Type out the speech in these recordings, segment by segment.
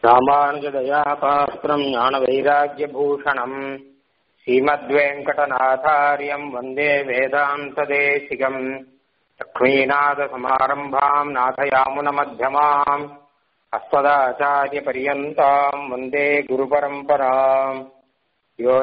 ராமானுஜதயா பாஸ்திரம் ஞானவைராக்கியபூஷணம் ஸ்ரீமத்வேங்கடநாதாரியம் வந்தே வேதாந்ததேசிகம் லக்ஷ்மீநாதசமாரம்பாம் நாதயாமுனமध्यமாம் அஸ்மதாச்சாரியபரியந்தாம் வந்தே குருபரம்பராம் யோ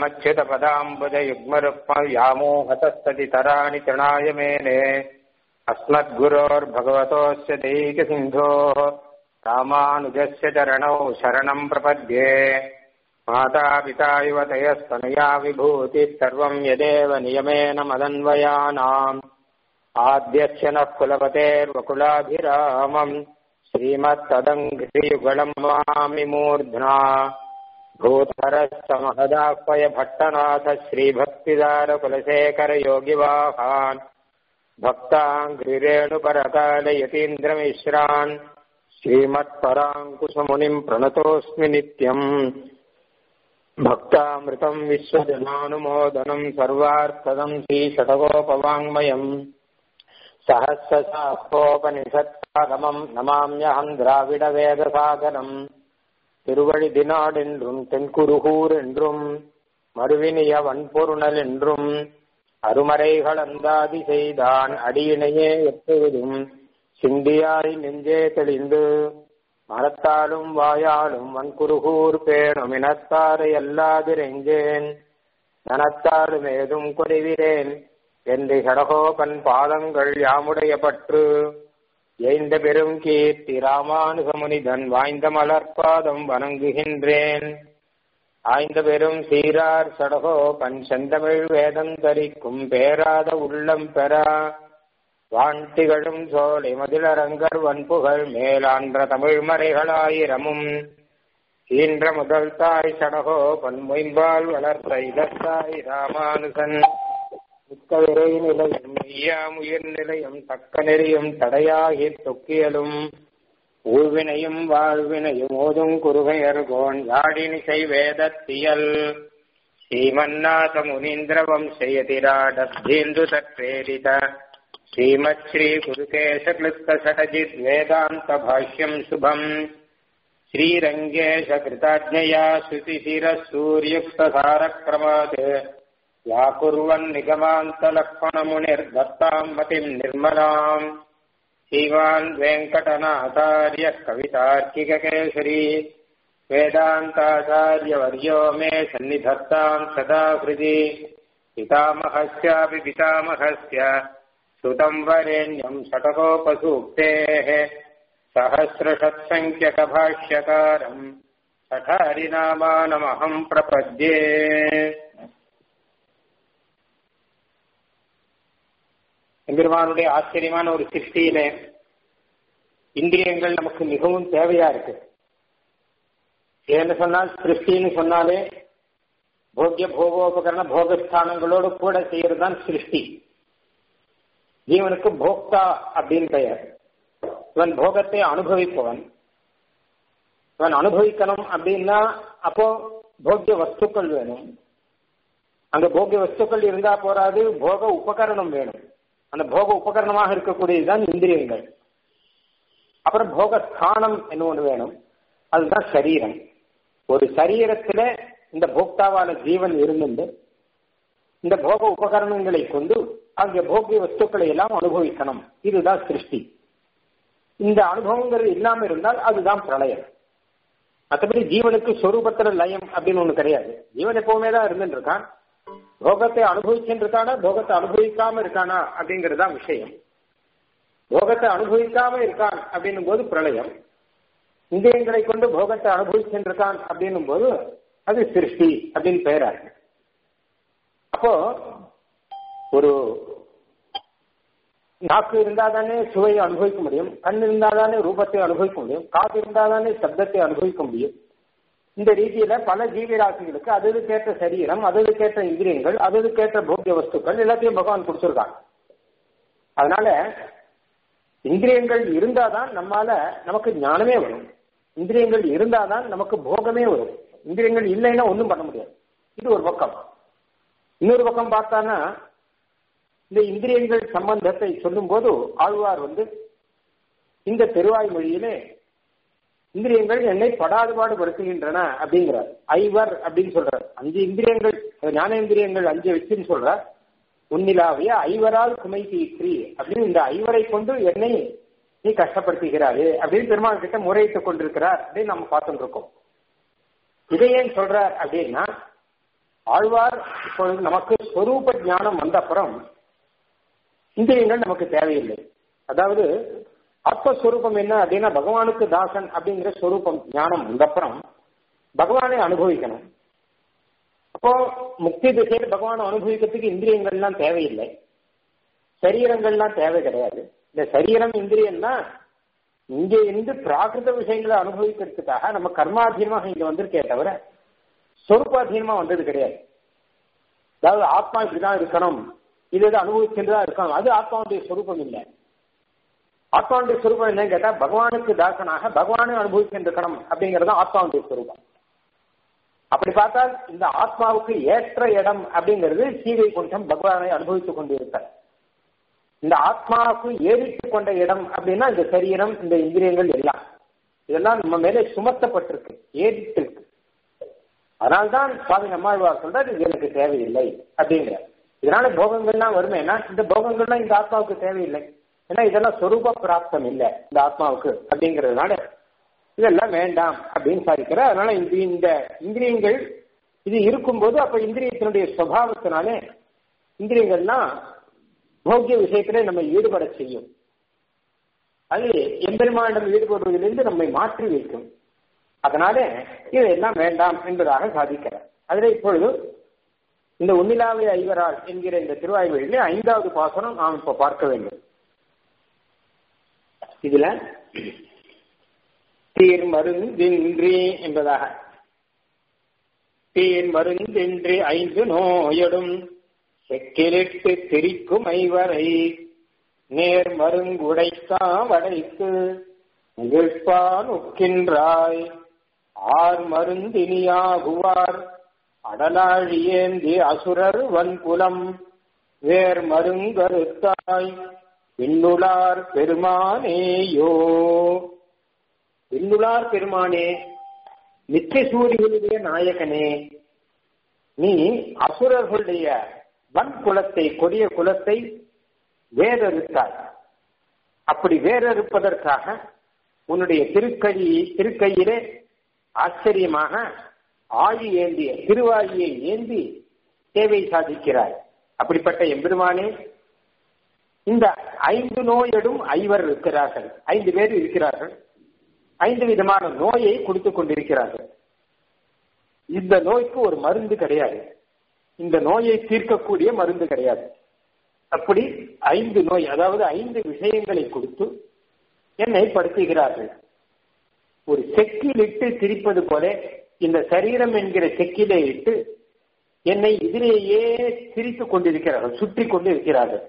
நித்யமच्युतपदाम्बुजयुग्मरुक्मव्यामोहतस्तदितराणि तृणाय मेने अस्मद्गुरोर्भगवतोऽस्य दैकसिन्धोः रामानुजस्य चरणौ शरणम् प्रपद्ये मातापिता युवतयस्तनया विभूतिः सर्वम् यदेव नियमेन मदन्वयानाम् आद्यस्य नः कुलपतेर्वकुलाभिरामम् श्रीमत्तदङ्घ्रियुगलम् मामि मूर्ध्ना भूतरश्च महदाह्वय भट्टनाथ श्रीभक्तिदारकुलशेखरयोगिवाहान् भक्ताङ्घ्रिरेणुपरकालयतीन्द्रमिश्रान् श्रीमत्पराङ्कुशमुनिम् प्रणतोऽस्मि नित्यम् भक्तामृतम् विश्वजनानुमोदनम् सर्वार्थदम् श्रीषटकोपवाङ्मयम् सहस्रशास्त्रोपनिषत्सागमम् नमाम्यहम् द्राविडवेदसागरम् திருவழி தினாடென்றும் தென்குருகூர் என்றும் மறுவினிய வன்பொருணல் என்றும் அருமறைகள் அந்தாதி செய்தான் அடியினையே எப்பொழுதும் சிந்தியாய் நெஞ்சே தெளிந்து மரத்தாலும் வாயாலும் வன்குருகூர் பேணும் இனத்தாரை அல்லாதிரெஞ்சேன் நனத்தாலும் ஏதும் குறைவிரேன் என்று கடகோபன் பாதங்கள் யாமுடைய பற்று எய்ந்த பெரும் கீர்த்தி ராமானுகமுனிதன் வாய்ந்த மலர்பாதம் வணங்குகின்றேன் ஆய்ந்த பெரும் சீரார் சடகோ பன் செந்தமிழ் வேதம் தரிக்கும் பேராத உள்ளம் பெறா வான்திகழும் சோலை மதிலரங்கர் வன்புகள் மேலான்ற தமிழ் மறைகளாயிரமும் ஈன்ற முதல் தாய் சடகோ பன்மொயம்பால் வளர்த்த இதத்தாய் ராமானுகன் மிக்க விரை நிலையம் மெய்யாம் உயிர் நிலையம் தக்க நெறியும் தடையாகி தொக்கியலும் ஊழ்வினையும் வாழ்வினையும் ஓதும் குருகையர்கோன் யாடினிசை வேதத்தியல் ஸ்ரீமன்னாத முனீந்திர வம்சயதிராடப்தீந்து தத்வேதித ஸ்ரீமத் ஸ்ரீ குருகேசகிருத்த சடஜித் வேதாந்த பாஷ்யம் சுபம் ஸ்ரீரங்கேஷ கிருதாஜ்ஞயா சுதிசிர சூரியுக்தசாரக்ரமாத் व्याकुर्वन्निगमान्तलक्ष्मणमुनिर्दत्ताम् मतिम् निर्मलाम् श्रीमान् वेङ्कटनाथार्यः कवितार्किककेसरी वेदान्ताचार्यवर्यो मे सन्निधत्ताम् सदा हृदि पितामहस्यापि पितामहस्य सुतम् वरेण्यम् षटकोपसूक्तेः सहस्रषत्सङ्ख्यकभाष्यकारम् सठारिनामानमहम् प्रपद्ये எம்பெருமானுடைய ஆச்சரியமான ஒரு சிருஷ்டியில இந்திரியங்கள் நமக்கு மிகவும் தேவையா இருக்கு ஏன்னு சொன்னால் சிருஷ்டின்னு சொன்னாலே போக்கிய போகோபகரண போகஸ்தானங்களோடு கூட செய்யறது தான் சிருஷ்டி ஜீவனுக்கு போக்தா அப்படின்னு பெயர் இவன் போகத்தை அனுபவிப்பவன் இவன் அனுபவிக்கணும் அப்படின்னா அப்போ போக்கிய வஸ்துக்கள் வேணும் அங்க போக்கிய வஸ்துக்கள் இருந்தா போராது போக உபகரணம் வேணும் அந்த போக உபகரணமாக இருக்கக்கூடியதுதான் இந்திரியங்கள் அப்புறம் போகஸ்தானம் என்ன ஒன்று வேணும் அதுதான் சரீரம் ஒரு சரீரத்துல இந்த போக்தாவான ஜீவன் இருந்துண்டு இந்த போக உபகரணங்களை கொண்டு அங்கே போகிய வஸ்துக்களை எல்லாம் அனுபவிக்கணும் இதுதான் சிருஷ்டி இந்த அனுபவங்கள் இல்லாம இருந்தால் அதுதான் பிரளயம் மற்றபடி ஜீவனுக்கு சொரூபத்துல லயம் அப்படின்னு ஒண்ணு கிடையாது ஜீவன் எப்பவுமே தான் இருந்துட்டு இருக்கான் போகத்தை அனுபவிச்சுட்டு இருக்கானா போகத்தை அனுபவிக்காம இருக்கானா அப்படிங்கிறது தான் விஷயம் போகத்தை அனுபவிக்காம இருக்கான் அப்படின்னும் போது பிரளயம் இந்திரியங்களை கொண்டு போகத்தை அனுபவிச்சுட்டு இருக்கான் அப்படின்னும் போது அது சிருஷ்டி அப்படின்னு பெயராக அப்போ ஒரு நாக்கு இருந்தா தானே சுவையை அனுபவிக்க முடியும் கண் இருந்தா தானே ரூபத்தை அனுபவிக்க முடியும் காது இருந்தா தானே சப்தத்தை அனுபவிக்க முடியும் இந்த ரீதியில பல ஜீவராசிகளுக்கு அதுக்கேற்ற சரீரம் அதுக்கேற்ற இந்திரியங்கள் அதுக்கேற்ற போக்கிய வஸ்துக்கள் எல்லாத்தையும் பகவான் கொடுத்துருக்காங்க அதனால இந்திரியங்கள் இருந்தாதான் நம்மால நமக்கு ஞானமே வரும் இந்திரியங்கள் இருந்தாதான் நமக்கு போகமே வரும் இந்திரியங்கள் இல்லைன்னா ஒன்றும் பண்ண முடியாது இது ஒரு பக்கம் இன்னொரு பக்கம் பார்த்தானா இந்த இந்திரியங்கள் சம்பந்தத்தை சொல்லும் போது ஆழ்வார் வந்து இந்த தெருவாய் மொழியிலே இந்திரியங்கள் என்னை படாதுபாடு படுத்துகின்றன அப்படிங்கிறார் ஐவர் அப்படின்னு சொல்றார் அஞ்சு இந்திரியங்கள் ஞானேந்திரியங்கள் அஞ்சு வச்சுன்னு சொல்றார் உன்னிலாவிய ஐவரால் குமை தீற்றி அப்படின்னு இந்த ஐவரை கொண்டு என்னை நீ கஷ்டப்படுத்துகிறாரு அப்படின்னு பெருமாள் கிட்ட முறையிட்டுக் கொண்டிருக்கிறார் அப்படின்னு நம்ம பார்த்துட்டு இருக்கோம் இதை ஏன் சொல்றார் அப்படின்னா ஆழ்வார் இப்பொழுது நமக்கு ஸ்வரூப ஞானம் வந்த அப்புறம் இந்திரியங்கள் நமக்கு தேவையில்லை அதாவது ஆத்மஸ்வரூபம் என்ன அப்படின்னா பகவானுக்கு தாசன் அப்படிங்கிற ஸ்வரூபம் ஞானம் வந்தப்புறம் பகவானை அனுபவிக்கணும் அப்போ முக்தி திசையில் பகவானை அனுபவிக்கிறதுக்கு இந்திரியங்கள்லாம் தேவையில்லை சரீரங்கள்லாம் தேவை கிடையாது இந்த சரீரம் இந்திரியம்னா இங்க இருந்து பிராகிருத விஷயங்களை அனுபவிக்கிறதுக்காக நம்ம கர்மாதீனமாக இங்க வந்திருக்கே தவிர சொருப்பாதீனமா வந்தது கிடையாது அதாவது ஆத்மா இப்படிதான் இருக்கணும் இது இது அனுபவிச்சுதான் இருக்கணும் அது ஆத்மாவுடைய சொரூபம் இல்லை ஆத்மாவுடைய சொரூபம் என்னன்னு கேட்டா பகவானுக்கு தாசனாக பகவானை அனுபவிச்சுருக்கணும் அப்படிங்கிறது ஆத்மாவுடைய சொரூபம் அப்படி பார்த்தால் இந்த ஆத்மாவுக்கு ஏற்ற இடம் அப்படிங்கிறது சீதை குண்டம் பகவானை அனுபவித்துக் கொண்டிருக்கார் இந்த ஆத்மாவுக்கு ஏறிட்டு கொண்ட இடம் அப்படின்னா இந்த சரீரம் இந்த இந்திரியங்கள் எல்லாம் இதெல்லாம் நம்ம மேலே சுமத்தப்பட்டிருக்கு ஏறிட்டு இருக்கு அதனால்தான் சுவாமி நம்மாழ்வார் சொல்றாரு இது எனக்கு தேவையில்லை அப்படிங்கிற இதனால போகங்கள்லாம் வருமேனா இந்த போகங்கள்லாம் இந்த ஆத்மாவுக்கு தேவையில்லை ஏன்னா இதெல்லாம் சொரூப பிராப்தம் இல்லை இந்த ஆத்மாவுக்கு அப்படிங்கிறதுனால இதெல்லாம் வேண்டாம் அப்படின்னு சாதிக்கிற அதனால இந்த இந்த இந்திரியங்கள் இது இருக்கும்போது அப்ப இந்திரியத்தினுடைய சுவாவத்தினாலே இந்திரியங்கள்லாம் போக்கிய விஷயத்திலே நம்ம ஈடுபட செய்யும் அது எம்பெருமானிடம் ஈடுபடுவதிலிருந்து நம்மை மாற்றி வைக்கும் அதனால இதெல்லாம் வேண்டாம் என்பதாக சாதிக்கிறார் அதில் இப்பொழுது இந்த உன்னிலாவை ஐவரால் என்கிற இந்த திருவாய்மொழியிலே ஐந்தாவது பாசனம் நாம் இப்ப பார்க்க வேண்டும் இதுல தீர் மருந்தின்றி என்பதாக தீர் மருந்தின்றி ஐந்து நோயடும் செக்கிலிட்டு திரிக்கும் ஐவரை நேர் மருங்குடைத்தா வடைத்து நிகழ்ப்பான் உக்கின்றாய் ஆர் மருந்தினியாகுவார் அடலாழியேந்தி அசுரர் வன்புலம் வேர் மருங்கருத்தாய் விண்ணுளார் பெருமானேயோ விண்ணுளார் பெருமானே நித்திய சூரியனுடைய நாயகனே நீ அசுரர்களுடைய வன் குலத்தை கொடிய குலத்தை வேறறுத்தாய் அப்படி வேறறுப்பதற்காக உன்னுடைய திருக்கழி திருக்கையிலே ஆச்சரியமாக ஆழி ஏந்திய திருவாழியை ஏந்தி சேவை சாதிக்கிறாய் அப்படிப்பட்ட எம்பெருமானே இந்த ஐந்து நோயடும் ஐவர் இருக்கிறார்கள் ஐந்து பேர் இருக்கிறார்கள் ஐந்து விதமான நோயை கொடுத்து கொண்டிருக்கிறார்கள் இந்த நோய்க்கு ஒரு மருந்து கிடையாது இந்த நோயை தீர்க்கக்கூடிய மருந்து கிடையாது அப்படி ஐந்து நோய் அதாவது ஐந்து விஷயங்களை கொடுத்து என்னை படுத்துகிறார்கள் ஒரு செக்கில் இட்டு திரிப்பது போல இந்த சரீரம் என்கிற செக்கிலே இட்டு என்னை இதிலேயே திரித்துக் கொண்டிருக்கிறார்கள் சுற்றி கொண்டு இருக்கிறார்கள்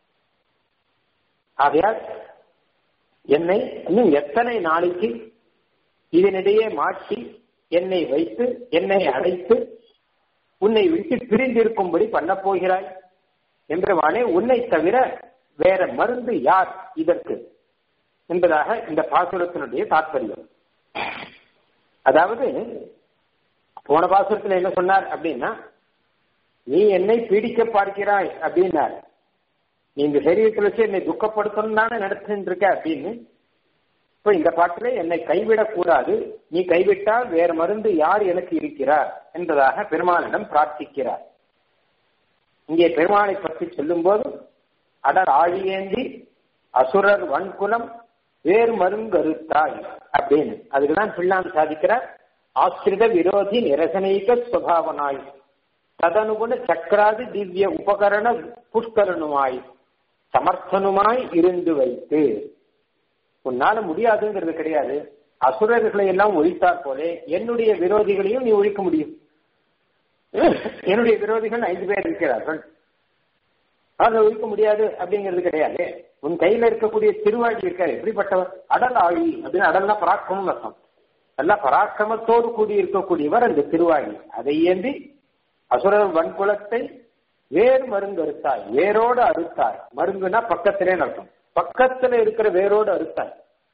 ஆகையால் என்னை இன்னும் எத்தனை நாளைக்கு இதனிடையே மாற்றி என்னை வைத்து என்னை அடைத்து உன்னை விட்டு பிரிந்திருக்கும்படி பண்ண போகிறாய் என்றவானே உன்னை தவிர வேற மருந்து யார் இதற்கு என்பதாக இந்த பாசுரத்தினுடைய தாற்பயம் அதாவது போன பாசுரத்தில் என்ன சொன்னார் அப்படின்னா நீ என்னை பீடிக்க பார்க்கிறாய் அப்படின்னார் நீ இந்த சரீரத்தில் வச்சு என்னை துக்கப்படுத்தணும் தானே நடத்தின்னு இருக்க அப்படின்னு இப்ப இந்த பாட்டிலே என்னை கைவிடக்கூடாது நீ கைவிட்டால் வேற மருந்து யார் எனக்கு இருக்கிறார் என்பதாக பெருமானிடம் பிரார்த்திக்கிறார் இங்கே பெருமானை பற்றி சொல்லும் போது அடர் ஆழியேந்தி அசுரர் வன்குலம் வேறு மருங்கருத்தாய் அப்படின்னு அதுக்குதான் பிள்ளான் சாதிக்கிறார் ஆசிரித விரோதி நிரசனைக சுவாவனாய் ததனுகுண சக்கராதி திவ்ய உபகரண புஷ்கரனுமாய் சமர்த்தனுமாய் இருந்து வைத்து உன்னால முடியாதுங்கிறது கிடையாது அசுரர்களை எல்லாம் ஒழித்தார் போலே என்னுடைய விரோதிகளையும் நீ ஒழிக்க முடியும் என்னுடைய விரோதிகள் ஐந்து பேர் இருக்கிறார்கள் அதை ஒழிக்க முடியாது அப்படிங்கிறது கிடையாது உன் கையில இருக்கக்கூடிய திருவாழி இருக்காரு எப்படிப்பட்டவர் அடல் ஆழி அப்படின்னு அடல்னா பராக்கிரமம் அர்த்தம் நல்லா பராக்கிரமத்தோடு கூடி இருக்கக்கூடியவர் அந்த திருவாழி அதை ஏந்தி அசுரர் வன்குலத்தை வேறு மருந்து அறுத்தாய் வேரோடு அறுத்தாய் மருந்துனா பக்கத்திலே நடக்கும் பக்கத்துல இருக்கிற வேரோடு அறுத்தாய்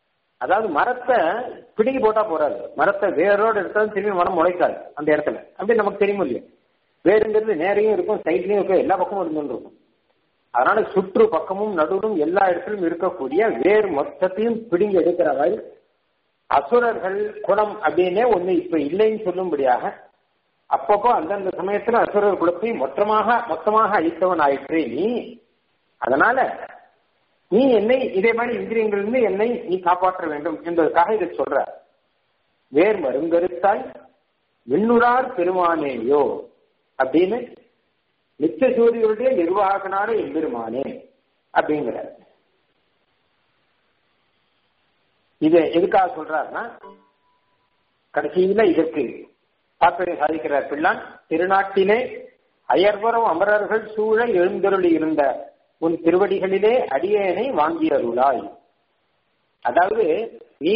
அதாவது மரத்தை பிடுங்கி போட்டா போறாது மரத்தை வேரோடு எடுத்தாலும் திரும்பி மரம் முளைக்காது அந்த இடத்துல அப்படி நமக்கு தெரியும் இல்லையா வேறுங்கிறது நேரையும் இருக்கும் சைட்லயும் இருக்கும் எல்லா பக்கமும் இருந்துட்டு இருக்கும் அதனால சுற்று பக்கமும் நடுவும் எல்லா இடத்திலும் இருக்கக்கூடிய வேர் மொத்தத்தையும் பிடுங்கி எடுக்கிற மாதிரி அசுரர்கள் குணம் அப்படின்னே ஒண்ணு இப்ப இல்லைன்னு சொல்லும்படியாக அப்பப்போ அந்தந்த சமயத்துல அசுரர் குலத்தையும் மொத்தமாக மொத்தமாக அழித்தவன் ஆயிற்று நீ அதனால நீ என்னை இதே மாதிரி இந்திரியங்களிலிருந்து என்னை நீ காப்பாற்ற வேண்டும் என்பதற்காக இதை சொல்ற வேர் மருங்கருத்தாய் விண்ணுறார் பெருமானேயோ அப்படின்னு நித்திய சூரியருடைய நிர்வாகனான எம்பெருமானே அப்படிங்கிற இதை எதுக்காக சொல்றாருன்னா கடைசியில இதற்கு தாற்பயம் சாதிக்கிறார் பிள்ளான் திருநாட்டிலே அயர்வரம் அமரர்கள் சூழ எழுந்தருளி இருந்த உன் திருவடிகளிலே அடியேனை வாங்கியருளாய் அதாவது நீ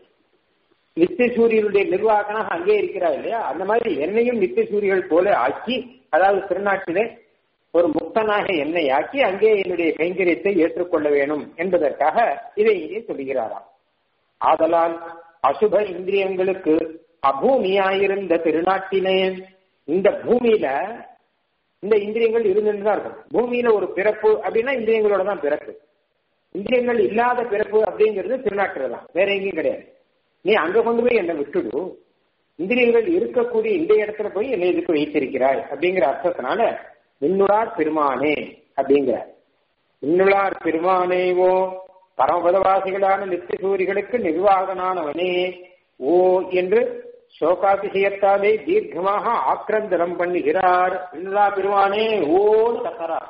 நித்திய சூரியனுடைய நிர்வாகனாக அங்கே இருக்கிறாய் இல்லையா அந்த மாதிரி என்னையும் நித்திய சூரியர்கள் போல ஆக்கி அதாவது திருநாட்டிலே ஒரு முக்தனாக என்னை ஆக்கி அங்கே என்னுடைய கைங்கரியத்தை ஏற்றுக்கொள்ள வேணும் என்பதற்காக இதை இங்கே சொல்லுகிறாராம் ஆதலால் அசுப இந்திரியங்களுக்கு அபூமியாயிருந்த திருநாட்டிலே இந்த பூமியில இந்த இந்திரியங்கள் இருந்துட்டு தான் இருக்கும் பூமியில ஒரு பிறப்பு அப்படின்னா இந்திரியங்களோட தான் பிறப்பு இந்திரியங்கள் இல்லாத பிறப்பு அப்படிங்கிறது திருநாட்டில தான் வேற எங்கேயும் கிடையாது நீ அங்க கொண்டு போய் என்னை விட்டுடு இந்திரியங்கள் இருக்கக்கூடிய இந்த இடத்துல போய் என்னை இதுக்கு வைத்திருக்கிறாய் அப்படிங்கிற அர்த்தத்தினால விண்ணுளார் பெருமானே அப்படிங்கிற விண்ணுளார் பெருமானேவோ பரமபதவாசிகளான நித்திய சூரிகளுக்கு நிர்வாகனானவனே ஓ என்று சோகாதிசயத்தாலே தீர்க்கமாக ஆக்கிரந்தனம் பண்ணுகிறார் விண்ணுளா பெருமானே ஓன்னு கத்தறார்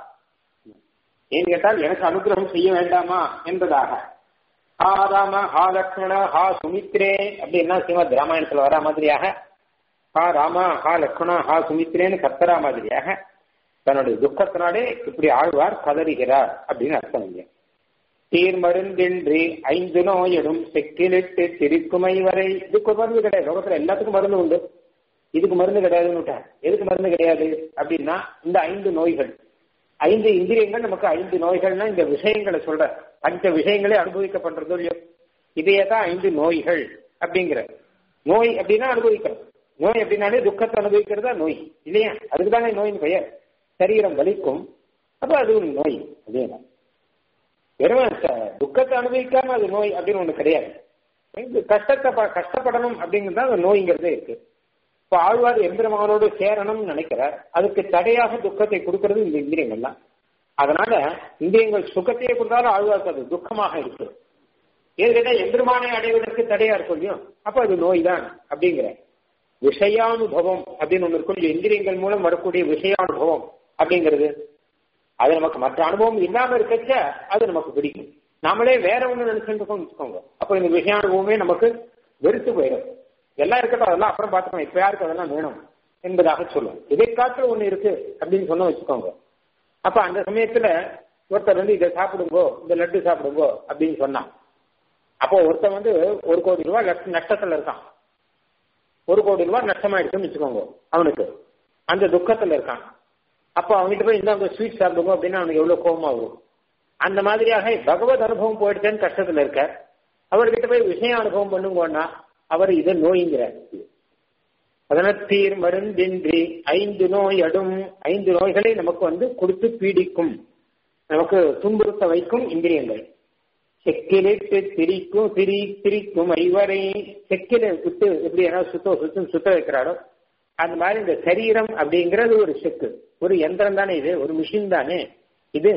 ஏன்னு கேட்டால் எனக்கு அனுகிரகம் செய்ய வேண்டாமா என்பதாக ஹா ராம ஹா லக்ஷ்மண ஹா சுமித்ரே அப்படின்னா ஸ்ரீமத் ராமாயணத்துல வரா மாதிரியாக ஹா ராமா ஹா லக்ஷ்மணா ஹா சுமித்ரேன்னு கத்தரா மாதிரியாக தன்னுடைய துக்கத்தினாலே இப்படி ஆழ்வார் கதறுகிறார் அப்படின்னு அர்த்தம் இல்லையா தீர் மருந்தின்றி ஐந்து நோயடும் செக்கிலிட்டு திருக்குமை வரை இதுக்கு ஒரு மருந்து கிடையாது லோகத்துல எல்லாத்துக்கும் மருந்து உண்டு இதுக்கு மருந்து கிடையாதுன்னு எதுக்கு மருந்து கிடையாது அப்படின்னா இந்த ஐந்து நோய்கள் ஐந்து இந்திரியங்கள் நமக்கு ஐந்து நோய்கள்னா இந்த விஷயங்களை சொல்ற பஞ்ச விஷயங்களே அனுபவிக்கப்படுறதோ இல்லையோ இதையே தான் ஐந்து நோய்கள் அப்படிங்கிற நோய் அப்படின்னா அனுபவிக்கிறது நோய் அப்படின்னாலே துக்கத்தை அனுபவிக்கிறதா நோய் இல்லையா அதுக்கு தானே நோயின் பெயர் சரீரம் வலிக்கும் அப்ப அது ஒரு நோய் அதேதான் வெறும் துக்கத்தை அனுபவிக்காம அது நோய் அப்படின்னு ஒண்ணு கிடையாது கஷ்டத்தை கஷ்டப்படணும் அப்படிங்கிறது தான் அந்த நோய்ங்கிறதே இருக்கு இப்போ ஆழ்வார் எம்பெருமானோடு சேரணும்னு நினைக்கிறார் அதுக்கு தடையாக துக்கத்தை கொடுக்கறது இந்த இந்திரியங்கள் தான் அதனால இந்திரியங்கள் சுகத்தையே கொடுத்தாலும் ஆழ்வாருக்கு அது துக்கமாக இருக்கு ஏற்கனவே எம்பெருமானை அடைவதற்கு தடையா இருக்கும் இல்லையோ அப்ப அது நோய் தான் அப்படிங்கிற விஷயானுபவம் அப்படின்னு ஒண்ணு இருக்கும் இந்திரியங்கள் மூலம் வரக்கூடிய விஷயானுபவம் அப்படிங்கிறது அது நமக்கு மற்ற அனுபவம் இல்லாம இருக்கச்ச அது நமக்கு பிடிக்கும் நாமளே வேற ஒண்ணு நினைச்சுருக்கோம் வச்சுக்கோங்க அப்ப இந்த விஷயானுபவமே நமக்கு வெறுத்து போயிடும் எல்லாம் இருக்கட்டும் அதெல்லாம் அப்புறம் பார்த்துக்கணும் இப்ப யாருக்கு அதெல்லாம் வேணும் என்பதாக சொல்லும் இதை காற்று ஒண்ணு இருக்கு அப்படின்னு சொன்ன வச்சுக்கோங்க அப்ப அந்த சமயத்துல ஒருத்தர் வந்து இதை சாப்பிடுங்கோ இந்த லட்டு சாப்பிடுங்கோ அப்படின்னு சொன்னான் அப்போ ஒருத்தன் வந்து ஒரு கோடி ரூபாய் நஷ்டத்துல இருக்கான் ஒரு கோடி ரூபாய் நஷ்டமாயிடுச்சுன்னு வச்சுக்கோங்க அவனுக்கு அந்த துக்கத்துல இருக்கான் அப்போ அவங்ககிட்ட போய் இந்த ஸ்வீட் சாப்பிடுங்க அப்படின்னா அவனுக்கு எவ்வளவு கோபமா வரும் அந்த மாதிரியாக பகவத் அனுபவம் போயிடுச்சேன்னு கஷ்டத்துல இருக்க அவர்கிட்ட போய் விஷய அனுபவம் பண்ணுங்கன்னா அவர் இதை நோய்ங்கிறார் அதனத்தீர் மருந்தின்றி ஐந்து நோய் அடும் ஐந்து நோய்களை நமக்கு வந்து கொடுத்து பீடிக்கும் நமக்கு துன்புறுத்த வைக்கும் இந்திரியங்கள் செக்கிலிட்டு திரிக்கும் திரி திரிக்கும் ஐவரை செக்கில விட்டு எப்படி யாராவது சுத்த சுத்தம் சுத்த வைக்கிறாரோ அந்த மாதிரி இந்த சரீரம் அப்படிங்கிறது ஒரு செக்கு ஒரு யந்திரம் தானே இது ஒரு மிஷின் தானே இது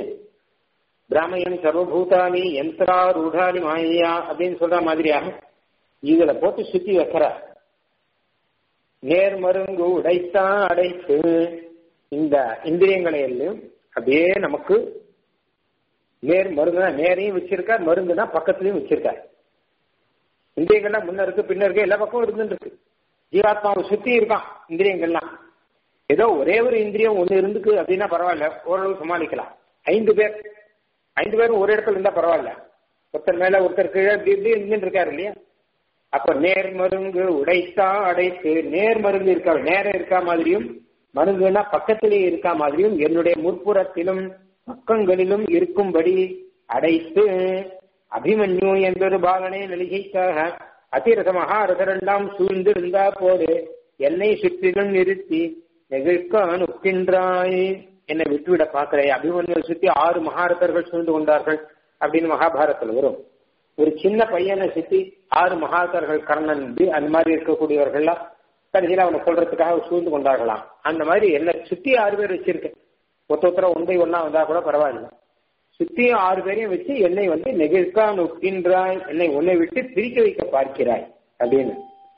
பிராமயன் சர்வபூதானி யந்திரா ரூடானி மாயா அப்படின்னு சொல்ற மாதிரியாக இதுல போட்டு சுத்தி வைக்கிறார் நேர்மருங்கு உடைத்தா அடைத்து இந்த இந்திரியங்களை எல்லாம் அப்படியே நமக்கு நேர் மருந்துனா நேரையும் வச்சிருக்கார் மருந்துனா பக்கத்துலயும் வச்சிருக்கார் இந்திரியங்கள்லாம் முன்ன இருக்கு பின்ன இருக்கு எல்லா பக்கமும் இருந்துட்டு இருக்கு ஜீவாத்மாவை சுத்தி இருக்கான் இந்திரியங்கள்லாம் ஏதோ ஒரே ஒரு இந்திரியம் ஒண்ணு இருந்துக்கு அப்படின்னா பரவாயில்ல ஓரளவு சமாளிக்கலாம் ஐந்து பேர் ஐந்து பேரும் ஒரு இடத்துல இருந்தா பரவாயில்ல ஒருத்தர் மேல ஒருத்தர் கீழே இப்படி இப்படி இருந்துட்டு இருக்காரு இல்லையா அப்ப நேர் மருங்கு உடைத்தா அடைத்து நேர் மருந்து இருக்கா நேரம் இருக்கா மாதிரியும் மருந்துனா பக்கத்திலே இருக்கா மாதிரியும் என்னுடைய முற்புறத்திலும் பக்கங்களிலும் இருக்கும்படி அடைத்து அபிமன்யு என்பொரு பாலனே நலிகைக்காக அதிரச மகாரதரெல்லாம் சூழ்ந்து இருந்தா போது என்னை சுற்றிலும் நிறுத்தி நெகிழ்க்க அனுப்பின்றாய் என்னை விட்டுவிட பார்க்கிறேன் அபிமன்யுவை சுத்தி ஆறு மகாரதர்கள் சூழ்ந்து கொண்டார்கள் அப்படின்னு மகாபாரதத்தில் வரும் ஒரு சின்ன பையனை சுத்தி ஆறு மகாரதர்கள் கர்ணன் அந்த மாதிரி இருக்கக்கூடியவர்கள்லாம் கடைசியில் அவனை கொள்றதுக்காக சூழ்ந்து கொண்டார்களாம் அந்த மாதிரி என்ன சுத்தி ஆறு பேர் வச்சிருக்கேன் ஒத்த ஒருத்தர ஒன்றை ஒன்னா வந்தா கூட பரவாயில்ல சுத்தியும் ஆறு பேரையும் வச்சு என்னை வந்து நெகிழ்க்கா நொக்கின்றாய் என்னை உன்னை விட்டு பிரிக்க வைக்க பார்க்கிறாய் அப்படின்னு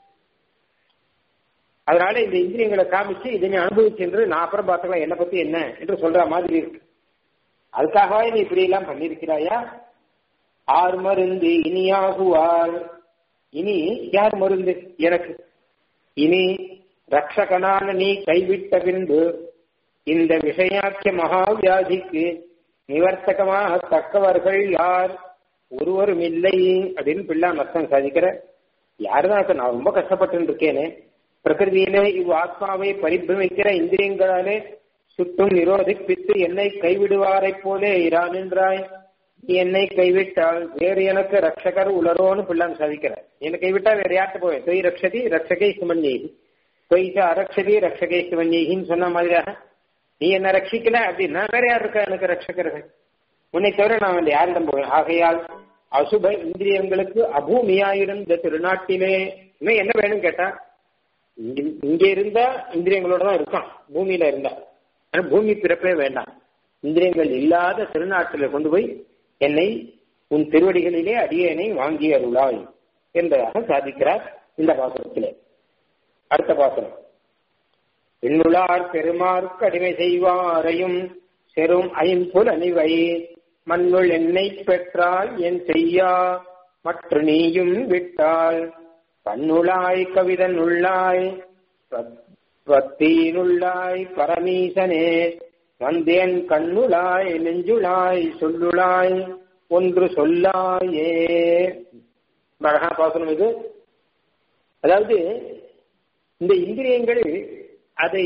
அதனால இந்த இந்திரியங்களை காமிச்சு இதை நீ அனுபவிச்சென்று நான் அப்புறம் பார்த்துக்கலாம் என்னை பத்தி என்ன என்று சொல்ற மாதிரி இருக்கு அதுக்காகவே நீ இப்படி எல்லாம் பண்ணிருக்கிறாயா ஆறு மருந்து இனியாகுவார் இனி யார் மருந்து எனக்கு இனி ரக்ஷகனான நீ கைவிட்ட பின்பு இந்த விஷயாக்கிய மகாவியாதிக்கு நிவர்த்தகமாக தக்கவர்கள் யார் ஒருவரும் இல்லை அப்படின்னு பிள்ளை நஷ்டம் சாதிக்கிற யாருதான் நான் ரொம்ப கஷ்டப்பட்டு இருக்கேனே பிரகிருதியிலே இவ் ஆத்மாவை பரிபிரமிக்கிற இந்திரியங்களாலே சுட்டும் நிரோதிப்பித்து என்னை கைவிடுவாரை போலே இரான் என்றாய் நீ என்னை கைவிட்டால் வேறு எனக்கு ரட்சகர் உலரோன்னு பிள்ளான் சாதிக்கிறார் என்னை கைவிட்டா வேற யார்கிட்ட போவேன் தொய் ரக்ஷதி ரட்சகை சுமன்யேகி தொய்ச அரக்ஷதி ரட்சகை சுமன்யேகின்னு சொன்ன மாதிரியாக நீ என்ன ரட்சிக்கல அப்படின்னா வேற யார் இருக்கா எனக்கு ரட்சகர்கள் உன்னை தவிர நான் வந்து யாரிடம் போவேன் ஆகையால் அசுப இந்திரியங்களுக்கு அபூமியாயிருந்த திருநாட்டிலே இன்னும் என்ன வேணும் கேட்டா இங்க இருந்தா இந்திரியங்களோட தான் இருக்கான் பூமியில இருந்தா ஆனா பூமி பிறப்பே வேண்டாம் இந்திரியங்கள் இல்லாத திருநாட்டில கொண்டு போய் என்னை உன் திருவடிகளிலே அடியேனை வாங்கி அருளாய் என்பதாக சாதிக்கிறார் இந்த பாசனத்திலே அடுத்த பாசனம் விண்ணுளார் பெருமார்க்கு அடிமை செய்வாரையும் செரும் ஐம்புல் அணிவை மண்ணுள் என்னை பெற்றால் என் செய்யா மற்ற நீயும் விட்டால் கண்ணுளாய் கவிதன் உள்ளாய் பக்தியினுள்ளாய் பரமீசனே வந்தேன் கண்ணுளாய் நெஞ்சுளாய் சொல்லுளாய் ஒன்று சொல்லாயே அழகான பாசனம் இது அதாவது இந்த இந்திரியங்கள் அதை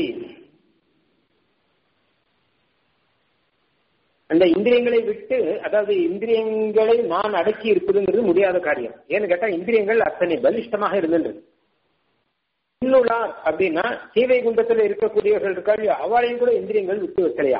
அந்த இந்திரியங்களை விட்டு அதாவது இந்திரியங்களை நான் அடக்கி இருப்பதுங்கிறது முடியாத காரியம் ஏன்னு கேட்டா இந்திரியங்கள் அத்தனை பலிஷ்டமாக இருந்தது இன்னுள்ளார் அப்படின்னா சீவை குண்டத்துல இருக்கக்கூடியவர்கள் இருக்காள் அவளையும் கூட இந்திரியங்கள் விட்டு வைக்கலையா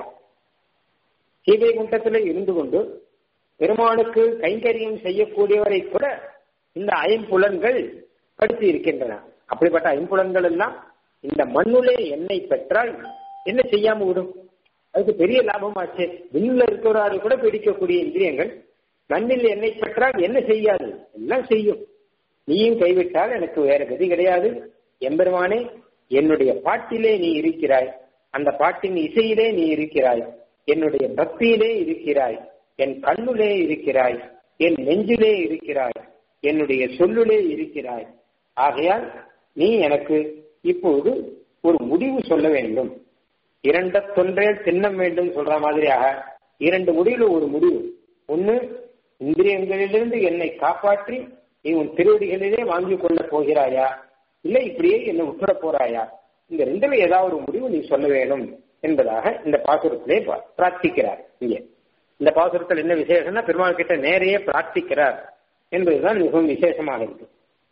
சீவை குண்டத்துல இருந்து கொண்டு பெருமானுக்கு கைங்கரியம் செய்யக்கூடியவரை கூட இந்த ஐம்புலன்கள் படுத்தி இருக்கின்றன அப்படிப்பட்ட ஐம்புலன்கள் எல்லாம் இந்த மண்ணுலே எண்ணெய் பெற்றால் என்ன செய்யாம விடும் அதுக்கு பெரிய லாபமாச்சு விண்ணில் இருக்கிறவரை கூட பிடிக்கக்கூடிய இந்திரியங்கள் மண்ணில் எண்ணெய் பெற்றால் என்ன செய்யாது எல்லாம் செய்யும் நீயும் கைவிட்டால் எனக்கு வேற கதி கிடையாது எம்பெருமானே என்னுடைய பாட்டிலே நீ இருக்கிறாய் அந்த பாட்டின் இசையிலே நீ இருக்கிறாய் என்னுடைய பக்தியிலே இருக்கிறாய் என் கண்ணுலே இருக்கிறாய் என் நெஞ்சிலே இருக்கிறாய் என்னுடைய சொல்லுலே இருக்கிறாய் ஆகையால் நீ எனக்கு இப்போது ஒரு முடிவு சொல்ல வேண்டும் இரண்ட தொன்றே தின்னம் வேண்டும் சொல்ற மாதிரியாக இரண்டு முடிவுல ஒரு முடிவு ஒன்னு இந்திரியங்களிலிருந்து என்னை காப்பாற்றி நீ உன் திருவடிகளிலே வாங்கி கொள்ள போகிறாயா இல்லை இப்படியே என்னை உட்பட போறாயா இந்த ரெண்டுல ஏதாவது ஒரு முடிவு நீ சொல்ல வேணும் என்பதாக இந்த பாசுரத்திலே பிரார்த்திக்கிறார் இங்கே இந்த பாசுரத்தில் என்ன விசேஷம்னா பெருமாள் கிட்ட நேரையே பிரார்த்திக்கிறார் என்பதுதான் மிகவும் விசேஷமாக இருக்கு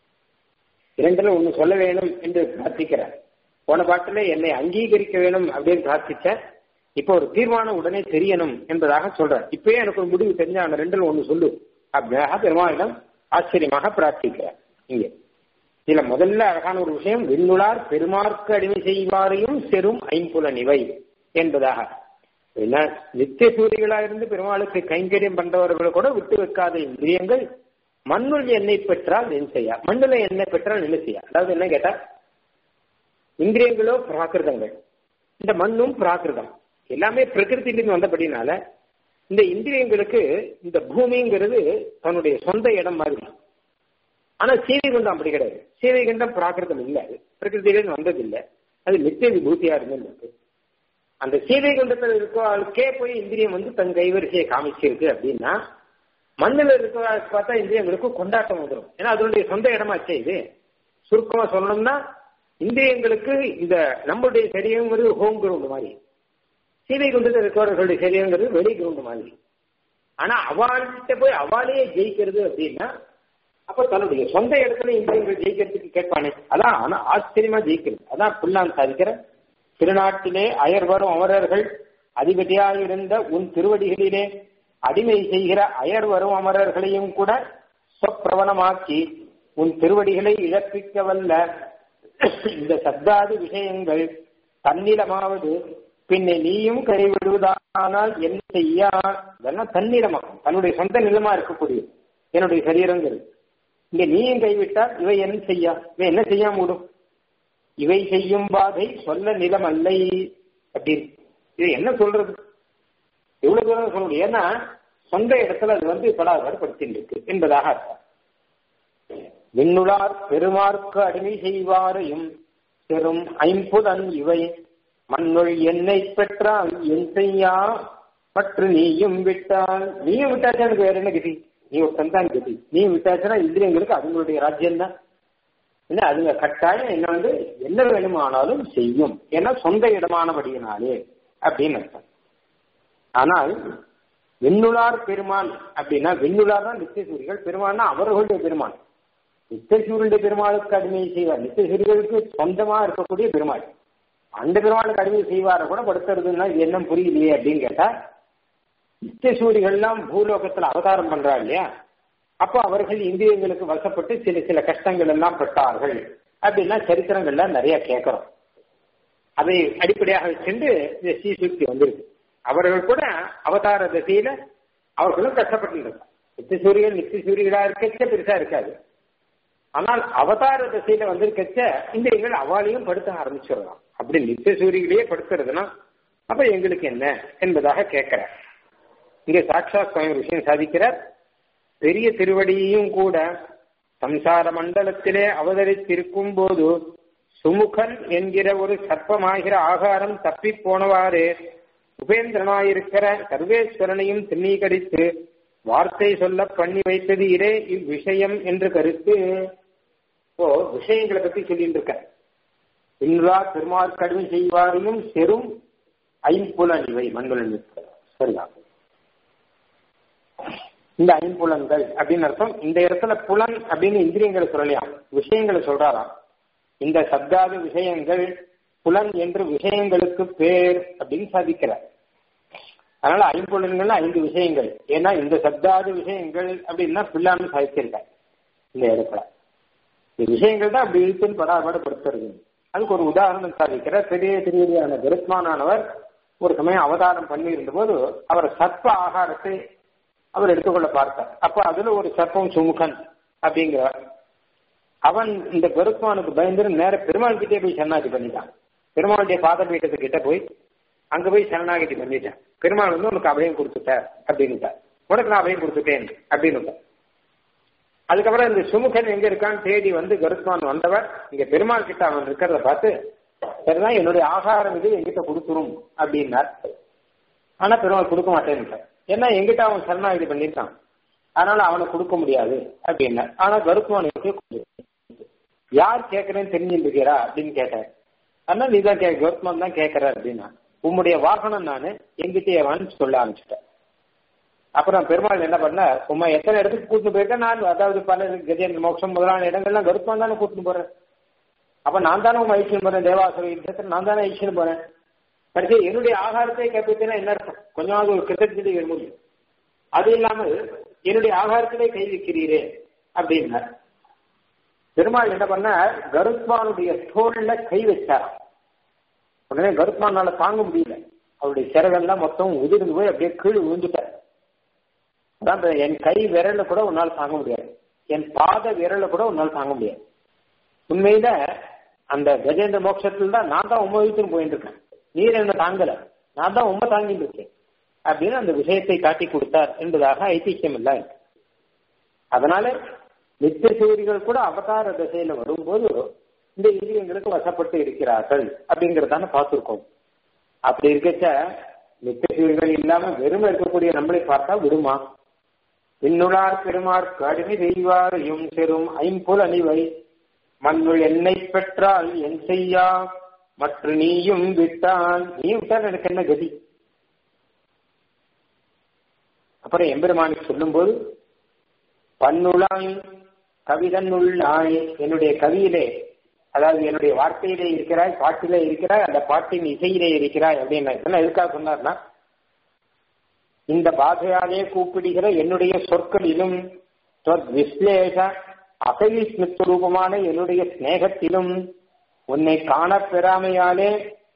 இரண்டுல ஒண்ணு சொல்ல வேணும் என்று பிரார்த்திக்கிறார் போன பாட்டில என்னை அங்கீகரிக்க வேணும் அப்படின்னு பிரார்த்திச்ச இப்போ ஒரு தீர்மானம் உடனே தெரியணும் என்பதாக சொல்றார் இப்பயே எனக்கு ஒரு முடிவு தெரிஞ்ச அந்த ரெண்டுல ஒண்ணு சொல்லு அப்படியாக பெருமாளிடம் ஆச்சரியமாக பிரார்த்திக்கிறார் இங்கே இதுல முதல்ல அழகான ஒரு விஷயம் விண்ணுளார் பெருமார்க்கு அடிமை செய்வாரையும் செரும் ஐம்புலன் இவை என்பதாக என்ன நித்திய சூரிகளா இருந்து பெருமாளுக்கு கைங்கரியம் பண்றவர்களை கூட விட்டு வைக்காத இந்திரியங்கள் மண்ணுள் எண்ணெய் பெற்றால் என்ன செய்யா மண்ணுல எண்ணெய் பெற்றால் என்ன செய்யா அதாவது என்ன கேட்டா இந்திரியங்களோ பிராகிருதங்கள் இந்த மண்ணும் பிராகிருதம் எல்லாமே பிரகிருத்திலிருந்து வந்தபடினால இந்த இந்திரியங்களுக்கு இந்த பூமிங்கிறது தன்னுடைய சொந்த இடம் மாதிரி ஆனா சீவைகுண்டம் அப்படி கிடையாது சீவைகுண்டம் பிராகிருதம் இல்லை அது பிரகிருதியிலிருந்து வந்தது இல்லை அது நித்திய விபூதியா இருந்தது அந்த சீவைகுண்டத்தில் இருக்கே போய் இந்திரியம் வந்து தன் கைவரிசையை காமிச்சிருக்கு அப்படின்னா மண்ணில் இருக்கிற பார்த்தா இந்திரியங்களுக்கு கொண்டாட்டம் வந்துடும் ஏன்னா அதனுடைய சொந்த இடமாச்சே இது சுருக்கமா சொல்லணும்னா இந்திரியங்களுக்கு இந்த நம்மளுடைய சரீரங்கிறது ஹோம் கிரவுண்ட் மாதிரி சீவை குண்டத்தில் இருக்கிறவர்களுடைய சரீரங்கிறது வெளி கிரவுண்ட் மாதிரி ஆனா அவள்கிட்ட போய் அவளையே ஜெயிக்கிறது அப்படின்னா அப்ப தன்னுடைய சொந்த இடத்துல இந்திரியங்கள் ஜெயிக்கிறதுக்கு கேட்பானே அதான் ஆனா ஆச்சரியமா ஜெயிக்கிறது அதான் புல்லான் சாதிக்கிற திருநாட்டிலே அயர் வரும் அமரர்கள் அதிபதியாயிருந்த உன் திருவடிகளிலே அடிமை செய்கிற அயர் வரும் அமரர்களையும் கூட சொப்பிரவணமாக்கி உன் திருவடிகளை இழப்பிக்க வல்ல இந்த சத்தாது விஷயங்கள் தன்னிலமாவது பின்னை நீயும் கைவிடுவதானால் என்ன செய்யா இதெல்லாம் தன்னிலமாகும் தன்னுடைய சொந்த நிலமா இருக்கக்கூடியது என்னுடைய சரீரங்கிறது இங்க நீயும் கைவிட்டால் இவை என்ன செய்யா இவை என்ன செய்ய மூடும் இவை செய்யும் பாதை சொல்ல நிலம் அல்லை அப்படின்னு இது என்ன சொல்றது எவ்வளவு தூரம் சொல்ல முடியும் ஏன்னா சொந்த இடத்துல அது வந்து படாதாடு படுத்திட்டு இருக்கு என்பதாக அர்த்தம் விண்ணுளார் பெருமார்க்கு அடிமை செய்வாரையும் பெரும் ஐம்புதன் இவை மண்ணுள் என்னை பெற்றால் என் செய்யா மற்ற நீயும் விட்டால் நீயும் விட்டாச்சா எனக்கு வேற என்ன கதி நீ ஒருத்தன் தான் கதி நீ விட்டாச்சுன்னா இந்திரியங்களுக்கு அதுங்களுடைய ராஜ்யம் தான் என்ன அதுங்க கட்டாயம் என்ன வந்து என்ன வேணுமானாலும் செய்யும் ஏன்னா சொந்த இடமானபடியினாலே அப்படின்னு அர்த்தம் ஆனால் விண்ணுளார் பெருமான் அப்படின்னா விண்ணுளார் தான் நித்தியசூரிகள் பெருமான்னா அவர்களுடைய பெருமான் நித்தியசூரியனுடைய பெருமாளுக்கு அடிமை செய்வார் நித்தியசூரிகளுக்கு சொந்தமா இருக்கக்கூடிய பெருமாள் அந்த பெருமாளுக்கு அடிமை செய்வார கூட படுத்துறதுன்னா இது என்ன புரியலையே அப்படின்னு கேட்டா நித்தியசூரிகள்லாம் பூலோகத்துல அவதாரம் பண்றா இல்லையா அப்போ அவர்கள் இந்திரியங்களுக்கு வசப்பட்டு சில சில கஷ்டங்கள் எல்லாம் பட்டார்கள் அப்படின்னா சரித்திரங்கள்ல நிறைய கேட்கிறோம் அதை அடிப்படையாக வச்சுட்டு இந்த ஸ்ரீசுக்தி வந்திருக்கு அவர்கள் கூட அவதார திசையில அவர்களும் கஷ்டப்பட்டு நித்திய சூரியன் நித்திய சூரியர்களா இருக்கச்ச பெருசா இருக்காது ஆனால் அவதார திசையில வந்திருக்கச்ச இந்திரியங்கள் அவளையும் படுத்த ஆரம்பிச்சிடலாம் அப்படி நித்திய சூரியர்களையே படுத்துறதுன்னா அப்ப எங்களுக்கு என்ன என்பதாக கேட்கிறார் இங்க சாட்சா சுவாமி விஷயம் சாதிக்கிறார் பெரிய திருவடியையும் கூட சம்சார மண்டலத்திலே அவதரித்திருக்கும் போது சுமுகன் என்கிற ஒரு சர்ப்பமாகிற ஆகாரம் தப்பி போனவாறு உபேந்திரனாயிருக்கிற சர்வேஸ்வரனையும் திண்ணீகரித்து வார்த்தை சொல்ல பண்ணி வைத்தது இரே இவ்விஷயம் என்று கருத்து இப்போ விஷயங்களை பத்தி சொல்லிட்டு இருக்க இன்றா பெருமாள் கடுமை செய்வாரையும் செரும் ஐம்புலன் இவை மண்புலன் சரியா இந்த ஐம்புலன்கள் அப்படின்னு அர்த்தம் இந்த இடத்துல புலன் அப்படின்னு இந்திரியங்களை சொல்லலையாம் விஷயங்களை சொல்றாராம் இந்த சப்தாத விஷயங்கள் புலன் என்று விஷயங்களுக்கு பேர் அப்படின்னு சாதிக்கிறார் அதனால ஐம்புலன்கள் ஐந்து விஷயங்கள் ஏன்னா இந்த சப்தாத விஷயங்கள் அப்படின்னா பிள்ளான்னு சாதிச்சிருக்கார் இந்த இடத்துல இந்த விஷயங்கள் தான் அப்படி இருக்குன்னு படாபாடு படுத்துறது அதுக்கு ஒரு உதாரணம் சாதிக்கிறார் பெரிய திருவடியான கருத்மானவர் ஒரு சமயம் அவதாரம் பண்ணி இருந்த போது அவர் சர்ப்ப ஆகாரத்தை அவர் எடுத்துக்கொள்ள பார்த்தார் அப்ப அதுல ஒரு சர்ப்பம் சுமுகன் அப்படிங்கிறார் அவன் இந்த கருத்மானுக்கு பயந்து நேர பெருமாள் கிட்டே போய் சரணாகி பண்ணிட்டான் பெருமாளுடைய பாத பீட்டத்துக்கிட்ட போய் அங்க போய் சரணாகதி பண்ணிட்டான் பெருமாள் வந்து உனக்கு அபயம் கொடுத்துட்டார் அப்படின்னுட்டார் உனக்கு நான் அபயம் கொடுத்துட்டேன் அப்படின்னு அதுக்கப்புறம் இந்த சுமுகன் எங்க இருக்கான்னு தேடி வந்து கருத்மான் வந்தவர் இங்க பெருமாள் கிட்ட அவன் இருக்கிறத பார்த்து சரிதான் என்னுடைய ஆகாரம் இது எங்கிட்ட கொடுத்துரும் அப்படின்னார் ஆனா பெருமாள் கொடுக்க மாட்டேன்னு ஏன்னா எங்கிட்ட அவன் சரணாகதி பண்ணிருக்கான் அதனால அவனை கொடுக்க முடியாது அப்படின்னா ஆனா கருத்மானுக்கு யார் கேட்கறேன்னு தெரிஞ்சுருக்கிறா அப்படின்னு கேட்டார் அதனால நீ தான் கே கருத்மான் தான் கேட்கற அப்படின்னா உம்முடைய வாகனம் நானு எங்கிட்டே வான்னு சொல்ல ஆரம்பிச்சுட்டேன் அப்புறம் பெருமாள் என்ன பண்ண உமா எத்தனை இடத்துக்கு கூட்டிட்டு போயிருக்கேன் நான் அதாவது பல கஜேந்திர மோட்சம் முதலான இடங்கள்லாம் கருத்மான் தானே கூட்டிட்டு போறேன் அப்ப நான் தானே உங்க ஐக்கியம் போறேன் தேவாசுர யுத்தத்தில் நான் தானே ஐக்கியம் போறேன் கடைசி என்னுடைய ஆகாரத்தை கேட்பீங்கன்னா என்ன அர்த்தம் கொஞ்சமாவது ஒரு கிருத்தத்தை வேற முடியும் அது இல்லாமல் என்னுடைய ஆகாரத்திலே கை வைக்கிறீரே அப்படின்னார் பெருமாள் என்ன பண்ண கருத்மானுடைய தோல்ல கை வச்சார் உடனே கருத்மானால தாங்க முடியல அவருடைய சிறகெல்லாம் மொத்தம் உதிர்ந்து போய் அப்படியே கீழ் விழுந்துட்டார் அதான் என் கை விரல கூட உன்னால் தாங்க முடியாது என் பாத விரல கூட உன்னால் தாங்க முடியாது உண்மையில அந்த கஜேந்திர மோட்சத்தில் தான் நான் தான் உண்மை வைத்துன்னு போயிட்டு இருக்கேன் நீர் என்ன தாங்கல நான் தான் உண்மை தாங்கிட்டு இருக்கேன் அப்படின்னு அந்த விஷயத்தை காட்டி கொடுத்தார் என்பதாக ஐதிஹ்யம் எல்லாம் இருக்கு அதனால நித்திய சூரிகள் கூட அவதார திசையில வரும்போது இந்த இந்திரியங்களுக்கு வசப்பட்டு இருக்கிறார்கள் அப்படிங்கறதான பார்த்திருக்கோம் அப்படி இருக்கச்ச நித்திய சூரிகள் இல்லாம வெறும் இருக்கக்கூடிய நம்மளை பார்த்தா விடுமா பின்னுளார் பெருமார் கடுமை செய்வாரையும் பெரும் ஐம்புல் அணிவை மண்ணுள் என்னை பெற்றால் என் செய்யா மற்ற நீயும் விட்டால் நீ விட்டால் எனக்கு என்ன கதி அப்புறம் எம்பெருமானுக்கு சொல்லும்போது பன்னுளாய் கவிதன்னுள்ளாய் என்னுடைய கவியிலே அதாவது என்னுடைய வார்த்தையிலே இருக்கிறாய் பாட்டிலே இருக்கிறாய் அந்த பாட்டின் இசையிலே இருக்கிறாய் அப்படின்னு என்ன எதுக்காக சொன்னார்னா இந்த பாஷையாலே கூப்பிடுகிற என்னுடைய சொற்களிலும் விஸ்லேஷ அசைஸ்மித்வரூபமான என்னுடைய ஸ்நேகத்திலும் உன்னை காணப் பெறாமையாலே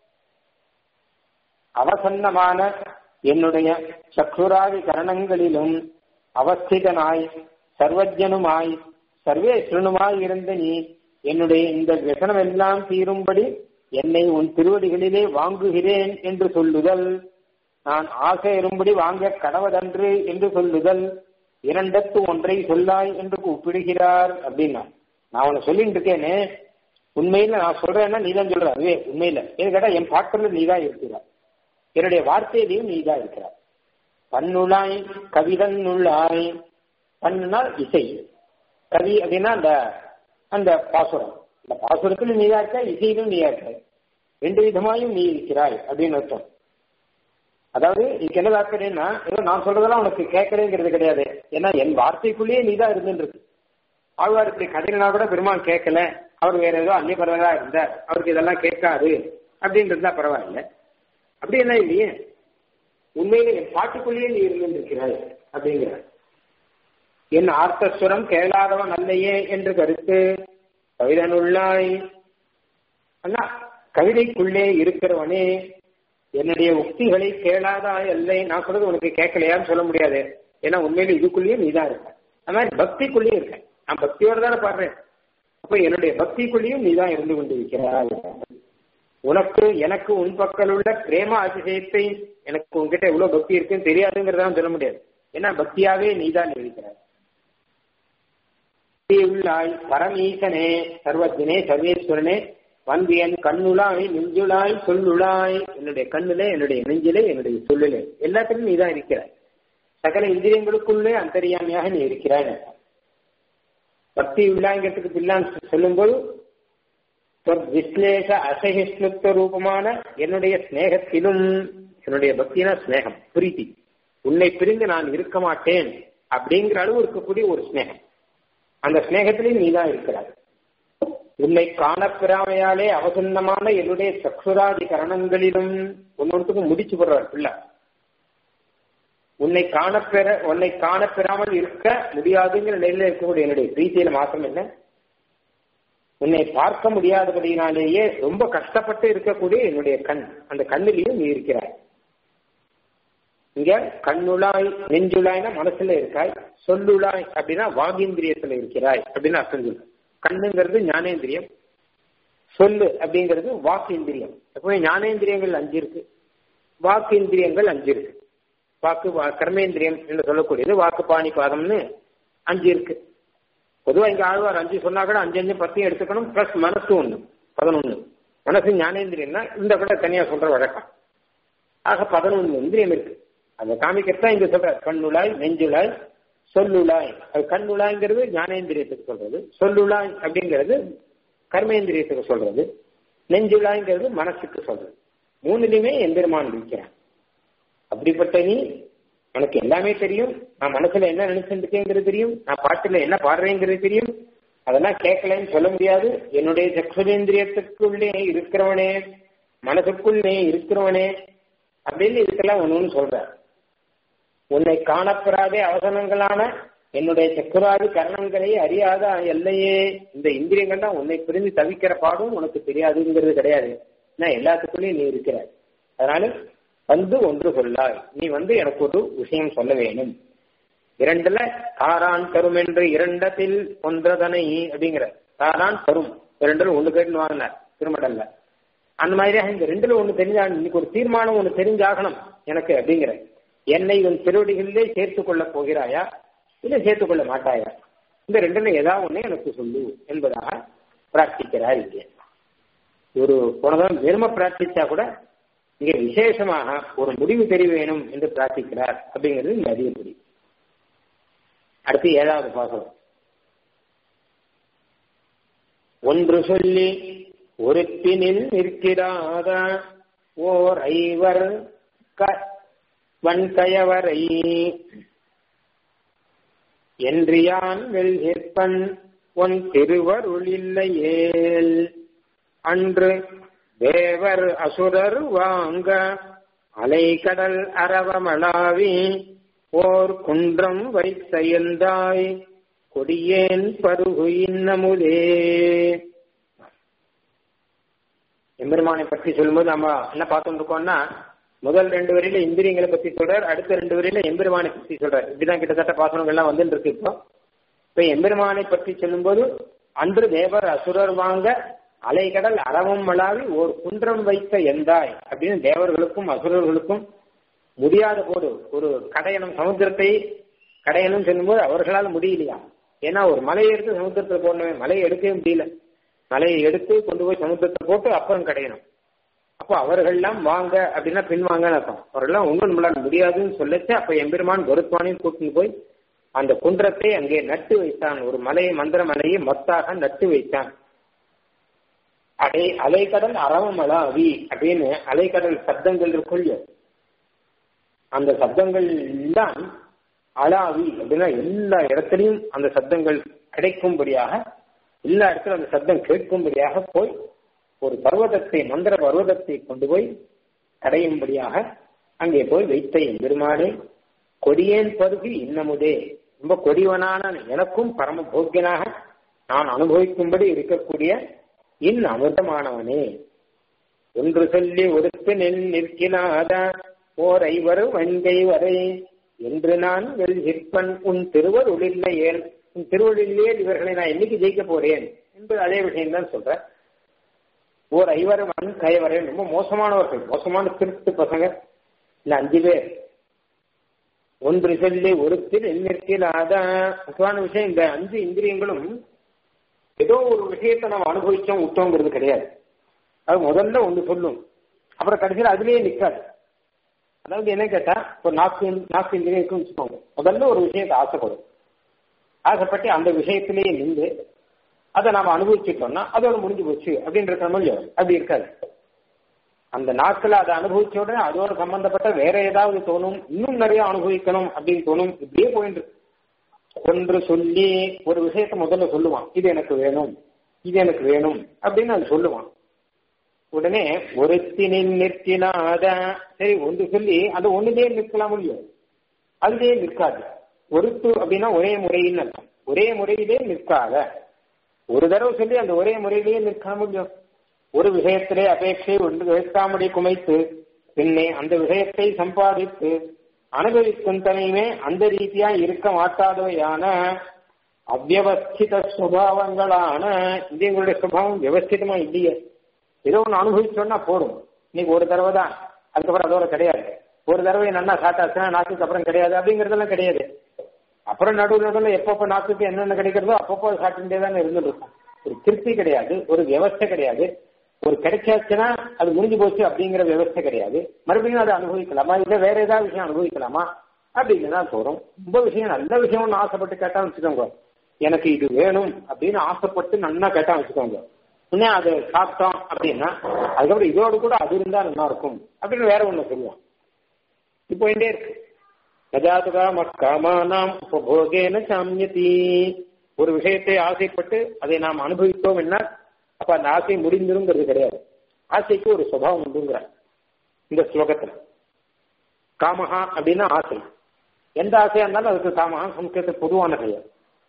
அவசன்னமான என்னுடைய சக்ஷுராதி கரணங்களிலும் அவஸ்திதனாய் சர்வஜனுமாய் சர்வேஸ்வரனுமாய் இருந்த நீ என்னுடைய இந்த விசனம் எல்லாம் தீரும்படி என்னை உன் திருவடிகளிலே வாங்குகிறேன் என்று சொல்லுதல் நான் ஆசையரும்படி வாங்க கடவதன்று என்று சொல்லுதல் இரண்டத்து ஒன்றை சொல்லாய் என்று கூப்பிடுகிறார் அப்படின்னா நான் உன்னை சொல்லிட்டு இருக்கேனே உண்மையில நான் சொல்றேன்னா நீ தான் சொல்ற அதுவே உண்மையில ஏன்னு கேட்டா என் பாட்டில் நீ தான் இருக்கிறார் என்னுடைய வார்த்தையிலையும் நீ தான் இருக்கிறார் பன்னுளாய் கவிதன் உள்ளாய் பண்ணுனால் இசை கவி அப்படின்னா அந்த அந்த பாசுரம் இந்த பாசுரத்திலும் நீயா இருக்க இசையிலும் நீயா இருக்க ரெண்டு விதமாயும் நீ இருக்கிறாய் அப்படின்னு அர்த்தம் அதாவது இதுக்கு என்ன தாக்கறேன்னா ஏதோ நான் சொல்றதெல்லாம் உனக்கு கேட்கறேங்கிறது கிடையாது ஏன்னா என் வார்த்தைக்குள்ளேயே நீ தான் இருந்துருக்கு ஆழ்வார் இப்படி கதைனா கூட பெருமாள் கேட்கல அவர் வேற ஏதோ அந்நிய பரவலா இருந்தார் அவருக்கு இதெல்லாம் கேட்காது அப்படின்னு இருந்தா பரவாயில்ல அப்படி என்ன இல்லையே உண்மையில என் பாட்டுக்குள்ளேயே நீ இருந்திருக்கிறாய் அப்படிங்கிறார் என் ஆர்த்தஸ்வரம் கேளாதவன் அல்லையே என்று கருத்து கவிதனுள்ளாய் அண்ணா கவிதைக்குள்ளே இருக்கிறவனே என்னுடைய உக்திகளை கேளாதாய் அல்லை நான் சொல்றது உனக்கு கேட்கலையான்னு சொல்ல முடியாது ஏன்னா உண்மையில இதுக்குள்ளேயே நீ தான் இருக்க அது மாதிரி பக்திக்குள்ளேயும் இருக்க நான் பக்தியோட தானே பாடுறேன் அப்ப என்னுடைய பக்திக்குள்ளேயும் நீ தான் இருந்து கொண்டிருக்கிறாய் உனக்கு எனக்கு உன் பக்கல் உள்ள பிரேம அதிசயத்தை எனக்கு உன்கிட்ட எவ்வளவு பக்தி இருக்குன்னு தெரியாதுங்கிறதான் சொல்ல முடியாது ஏன்னா பக்தியாவே நீ தான் இருக்கிறாய் உள்ளாய் பரமீசனே சர்வஜனே சர்வேஸ்வரனே வந்தியன் கண்ணுளாய் நெஞ்சுளாய் சொல்லுளாய் என்னுடைய கண்ணுல என்னுடைய நெஞ்சிலே என்னுடைய சொல்லுலே எல்லாத்திலும் நீ தான் இருக்கிறாய் சகல இந்திரியங்களுக்குள்ளே அந்தரியாமையாக நீ இருக்கிறாய் பக்தி உள்ளாங்கிறதுக்கு பிள்ளான் சொல்லும்போது விஸ்லேஷ அசகிஷ்ணுத்த ரூபமான என்னுடைய ஸ்நேகத்திலும் என்னுடைய பக்தினா ஸ்நேகம் பிரீத்தி உன்னை பிரிந்து நான் இருக்க மாட்டேன் அப்படிங்கிற அளவு இருக்கக்கூடிய ஒரு ஸ்நேகம் அந்த ஸ்நேகத்திலையும் நீ தான் இருக்கிறாய் உன்னை காணப்பெறாமையாலே அவசன்னமான என்னுடைய சக்ஷுராதி கரணங்களிலும் ஒன்னொன்றுக்கு முடிச்சு போடுறார் பிள்ளை உன்னை காணப்பெற உன்னை காணப்பெறாமல் இருக்க முடியாதுங்கிற நிலையில இருக்கக்கூடிய என்னுடைய பிரீத்தியில மாற்றம் என்ன உன்னை பார்க்க முடியாதபடியினாலேயே ரொம்ப கஷ்டப்பட்டு இருக்கக்கூடிய என்னுடைய கண் அந்த கண்ணிலையும் நீ இருக்கிறாய் இங்க கண்ணுளாய் நெஞ்சுளாய்னா மனசுல இருக்காய் சொல்லுளாய் அப்படின்னா வாகேந்திரியத்துல இருக்கிறாய் அப்படின்னு அர்த்தம் சொல்லு கண்ணுங்கிறது ஞானேந்திரியம் சொல்லு அப்படிங்கிறது வாக்கேந்திரியம் எப்பவுமே ஞானேந்திரியங்கள் அஞ்சு இருக்கு வாக்கேந்திரியங்கள் அஞ்சு இருக்கு வாக்கு கர்மேந்திரியம் என்று சொல்லக்கூடியது வாக்கு பாணி பாதம்னு அஞ்சு இருக்கு பொதுவாக இங்க ஆழ்வார் அஞ்சு சொன்னா கூட அஞ்சு அஞ்சு பத்தையும் எடுத்துக்கணும் பிளஸ் மனசு ஒண்ணு பதினொன்னு மனசு ஞானேந்திரியம்னா இந்த கூட தனியா சொல்ற வழக்கம் ஆக பதினொன்று இந்திரியம் இருக்கு அந்த காமிக்கத்தான் இங்க சொல்ற கண்ணுளாய் நெஞ்சுளாய் சொல்லுளாய் அது கண்ணுளாய்ங்கிறது ஞானேந்திரியத்துக்கு சொல்றது சொல்லுளாய் அப்படிங்கிறது கர்மேந்திரியத்துக்கு சொல்றது நெஞ்சுளாய்ங்கிறது மனசுக்கு சொல்றது மூணுலையுமே எம்பெருமான் இருக்கிறான் அப்படிப்பட்ட நீ உனக்கு எல்லாமே தெரியும் நான் மனசுல என்ன நினைச்சிருக்கேங்கிறது தெரியும் நான் பாட்டுல என்ன பாடுறேங்கிறது தெரியும் அதெல்லாம் கேட்கலன்னு சொல்ல முடியாது என்னுடைய சக்ஷுரேந்திரியத்துக்குள்ளே இருக்கிறவனே மனசுக்குள்ளே இருக்கிறவனே அப்படின்னு இதுக்கெல்லாம் ஒண்ணு சொல்ற உன்னை காணப்பெறாதே அவசரங்களான என்னுடைய சக்கராதி கரணங்களை அறியாத எல்லையே இந்த இந்திரியங்கள் தான் உன்னை பிரிந்து தவிக்கிற பாடும் உனக்கு தெரியாதுங்கிறது கிடையாது நான் எல்லாத்துக்குள்ளேயும் நீ இருக்கிறாய் அதனால வந்து ஒன்று சொல்லாய் நீ வந்து எனக்கு ஒரு விஷயம் சொல்ல வேணும் இரண்டுல தாரான் தரும் என்று இரண்டத்தில் ஒன்றதனை அப்படிங்கிற தாரான் தரும் இரண்டுல ஒண்ணு கேட்டு வாங்கினார் திருமடல்ல அந்த மாதிரியாக இந்த ரெண்டுல ஒண்ணு தெரிஞ்சா இன்னைக்கு ஒரு தீர்மானம் ஒண்ணு தெரிஞ்சாகணும் எனக்கு அப்படிங்கிற என்னை உன் திருவடிகளிலே சேர்த்துக் கொள்ள போகிறாயா இல்ல சேர்த்துக் கொள்ள மாட்டாயா இந்த ரெண்டுல ஏதாவது ஒண்ணு எனக்கு சொல்லு என்பதாக பிரார்த்திக்கிறார் இங்கே ஒரு போனதான் வெறும பிரார்த்திச்சா கூட இங்கே விசேஷமாக ஒரு முடிவு தெரிய வேணும் என்று பிரார்த்திக்கிறார் அப்படிங்கிறது இங்க அதிகப்படி அடுத்து ஏழாவது பாசனம் ஒன்று சொல்லி ஒருத்தினில் நிற்கிறாத ஓர் ஐவர் வன்கயவரை என்றியான் வெல்கேற்பன் உன் திருவருளில்லையேல் அன்று தேவர் அசுரர் வாங்க அலைகடல் அரவமளாவி ஓர் குன்றம் வைத்தயந்தாய் கொடியேன் பருகு இன்னமுதே எம்பெருமானை பற்றி சொல்லும்போது நம்ம என்ன பார்த்துட்டு இருக்கோம்னா முதல் ரெண்டு வரையில இந்திரியங்களை பத்தி சொல்றார் அடுத்த ரெண்டு வரையில எம்பெருமானை பத்தி சொல்றார் இப்படிதான் கிட்டத்தட்ட பாசனங்கள் எல்லாம் வந்துட்டு இருக்கு இப்போ இப்ப எம்பெருமானை பற்றி சொல்லும்போது அன்று தேவர் அசுரர் வாங்க அலைகடல் அறவும் மலாவி ஓர் குன்றம் வைத்த எந்தாய் அப்படின்னு தேவர்களுக்கும் அசுரர்களுக்கும் முடியாத போது ஒரு கடையணும் சமுத்திரத்தை கடையணும் சொல்லும்போது அவர்களால் முடியலையா ஏன்னா ஒரு மலையை எடுத்து சமுத்திரத்தில் போடணும் மலையை எடுக்கவே முடியல மலையை எடுத்து கொண்டு போய் சமுத்திரத்தை போட்டு அப்புறம் கடையணும் அப்போ அவர்கள்லாம் வாங்க அப்படின்னா பின்வாங்கன்னு அர்த்தம் அவர்கள்லாம் ஒன்றும் நம்மளால முடியாதுன்னு சொல்லச்சு அப்ப எம்பெருமான் கருத்வானையும் கூட்டின்னு போய் அந்த குன்றத்தை அங்கே நட்டு வைத்தான் ஒரு மலையை மந்திர மலையை மொத்தாக நட்டு வைத்தான் அடை அலைக்கடல் அறவமலா அவி அப்படின்னு அலைக்கடல் சப்தங்கள் இருக்குல்ல அந்த சப்தங்கள் எல்லாம் அலாவி அப்படின்னா எல்லா இடத்துலையும் அந்த சப்தங்கள் கிடைக்கும்படியாக எல்லா இடத்துல அந்த சப்தம் கேட்கும்படியாக போய் ஒரு பர்வதத்தை மந்திர பர்வதத்தை கொண்டு போய் கடையும்படியாக அங்கே போய் வைத்த என் பெருமானே கொடியேன் பருகி இன்னமுதே ரொம்ப கொடிவனான எனக்கும் பரம போக்கியனாக நான் அனுபவிக்கும்படி இருக்கக்கூடிய இன் அமிர்தமானவனே ஒன்று சொல்லி ஒருத்து நெல் நிற்கிலாத ஓர் ஐவர் வன்கை வரை என்று நான் வெல்கிற்பன் உன் திருவருளில்லையேன் உன் திருவருளிலேயே இவர்களை நான் என்னைக்கு ஜெயிக்க போறேன் என்பது அதே விஷயம் தான் சொல்றேன் ஓர் ஐவர் வன் கைவரை ரொம்ப மோசமானவர்கள் மோசமான திருட்டு பசங்க இந்த அஞ்சு பேர் ஒன்று சொல்லி ஒருத்தில் நிற்கலாத முக்கியமான விஷயம் இந்த அஞ்சு இந்திரியங்களும் ஏதோ ஒரு விஷயத்தை நம்ம அனுபவிச்சோம் விட்டோங்கிறது கிடையாது அது முதல்ல ஒன்று சொல்லும் அப்புறம் கடைசியில் அதுலயே நிற்காது அதாவது என்ன கேட்டா இப்போ நாக்கு நாக்கு இந்திரியம் இருக்குன்னு வச்சுக்கோங்க முதல்ல ஒரு விஷயத்தை ஆசைப்படும் ஆசைப்பட்டு அந்த விஷயத்திலேயே நின்று அதை நாம அனுபவிச்சுட்டோம்னா அதோட முடிஞ்சு போச்சு அப்படின்ற மாதிரி அப்படி இருக்காது அந்த நாட்கள் அதை அனுபவிச்ச உடனே அதோட சம்பந்தப்பட்ட வேற ஏதாவது தோணும் இன்னும் நிறைய அனுபவிக்கணும் அப்படின்னு தோணும் இப்படியே போயிட்டு ஒன்று சொல்லி ஒரு விஷயத்த முதல்ல சொல்லுவான் இது எனக்கு வேணும் இது எனக்கு வேணும் அப்படின்னு அது சொல்லுவான் உடனே ஒருத்தினின் நிற்கினாத சரி ஒன்று சொல்லி அந்த ஒண்ணுலயே நிற்கலாம் இல்லையோ அதுலயே நிற்காது ஒருத்து அப்படின்னா ஒரே முறையின்னு அர்த்தம் ஒரே முறையிலே நிற்காத ஒரு தடவை சொல்லி அந்த ஒரே முறையிலேயே நிற்க முடியும் ஒரு விஷயத்திலே அபேட்சை ஒன்று கேட்காமடி குமைத்து பின்னே அந்த விஷயத்தை சம்பாதித்து அனுபவிக்கும் தனியுமே அந்த ரீதியா இருக்க மாட்டாதவையான அவ்வவஸ்தித சுபாவங்களான இது எங்களுடைய சுபாவம் வியவஸ்திதமா இல்லையே ஏதோ ஒன்று அனுபவிச்சோன்னா போடும் இன்னைக்கு ஒரு தடவை தான் அதுக்கப்புறம் அதோட கிடையாது ஒரு தடவை நல்லா சாட்டாச்சுன்னா நாக்குக்கு அப்புறம் கிடையாது அப்படிங்கறதெல்லாம் கிடையாது அப்புறம் நடுவு நடுவில் எப்பப்போ நாக்குக்கு என்னென்ன கிடைக்கிறதோ அப்பப்போ சாப்பிட்டுட்டே தானே இருந்துட்டு இருக்கும் ஒரு திருப்தி கிடையாது ஒரு வியவஸ்தை கிடையாது ஒரு கிடைச்சாச்சுன்னா அது முடிஞ்சு போச்சு அப்படிங்கிற வியவஸ்தை கிடையாது மறுபடியும் அதை அனுபவிக்கலாமா இல்லை வேற ஏதாவது விஷயம் அனுபவிக்கலாமா அப்படின்னு தான் தோறும் ரொம்ப விஷயம் நல்ல விஷயம் ஒன்று ஆசைப்பட்டு கேட்டா வச்சுக்கோங்க எனக்கு இது வேணும் அப்படின்னு ஆசைப்பட்டு நல்லா கேட்டா வச்சுக்கோங்க உடனே அதை சாப்பிட்டோம் அப்படின்னா அதுக்கப்புறம் இதோடு கூட அது இருந்தா நல்லா இருக்கும் அப்படின்னு வேற ஒண்ணு சொல்லுவான் இப்போ போயிட்டே இருக்கு நஜாதுகா மக்காமானாம் உபபோகேன சாமியதி ஒரு விஷயத்தை ஆசைப்பட்டு அதை நாம் அனுபவித்தோம் என்ன அப்ப அந்த ஆசை முடிந்திருங்கிறது கிடையாது ஆசைக்கு ஒரு சுபாவம் உண்டுங்கிற இந்த ஸ்லோகத்துல காமஹா அப்படின்னா ஆசை எந்த ஆசையா இருந்தாலும் அதுக்கு காமஹா சம்ஸ்கிருத பொதுவான பெயர்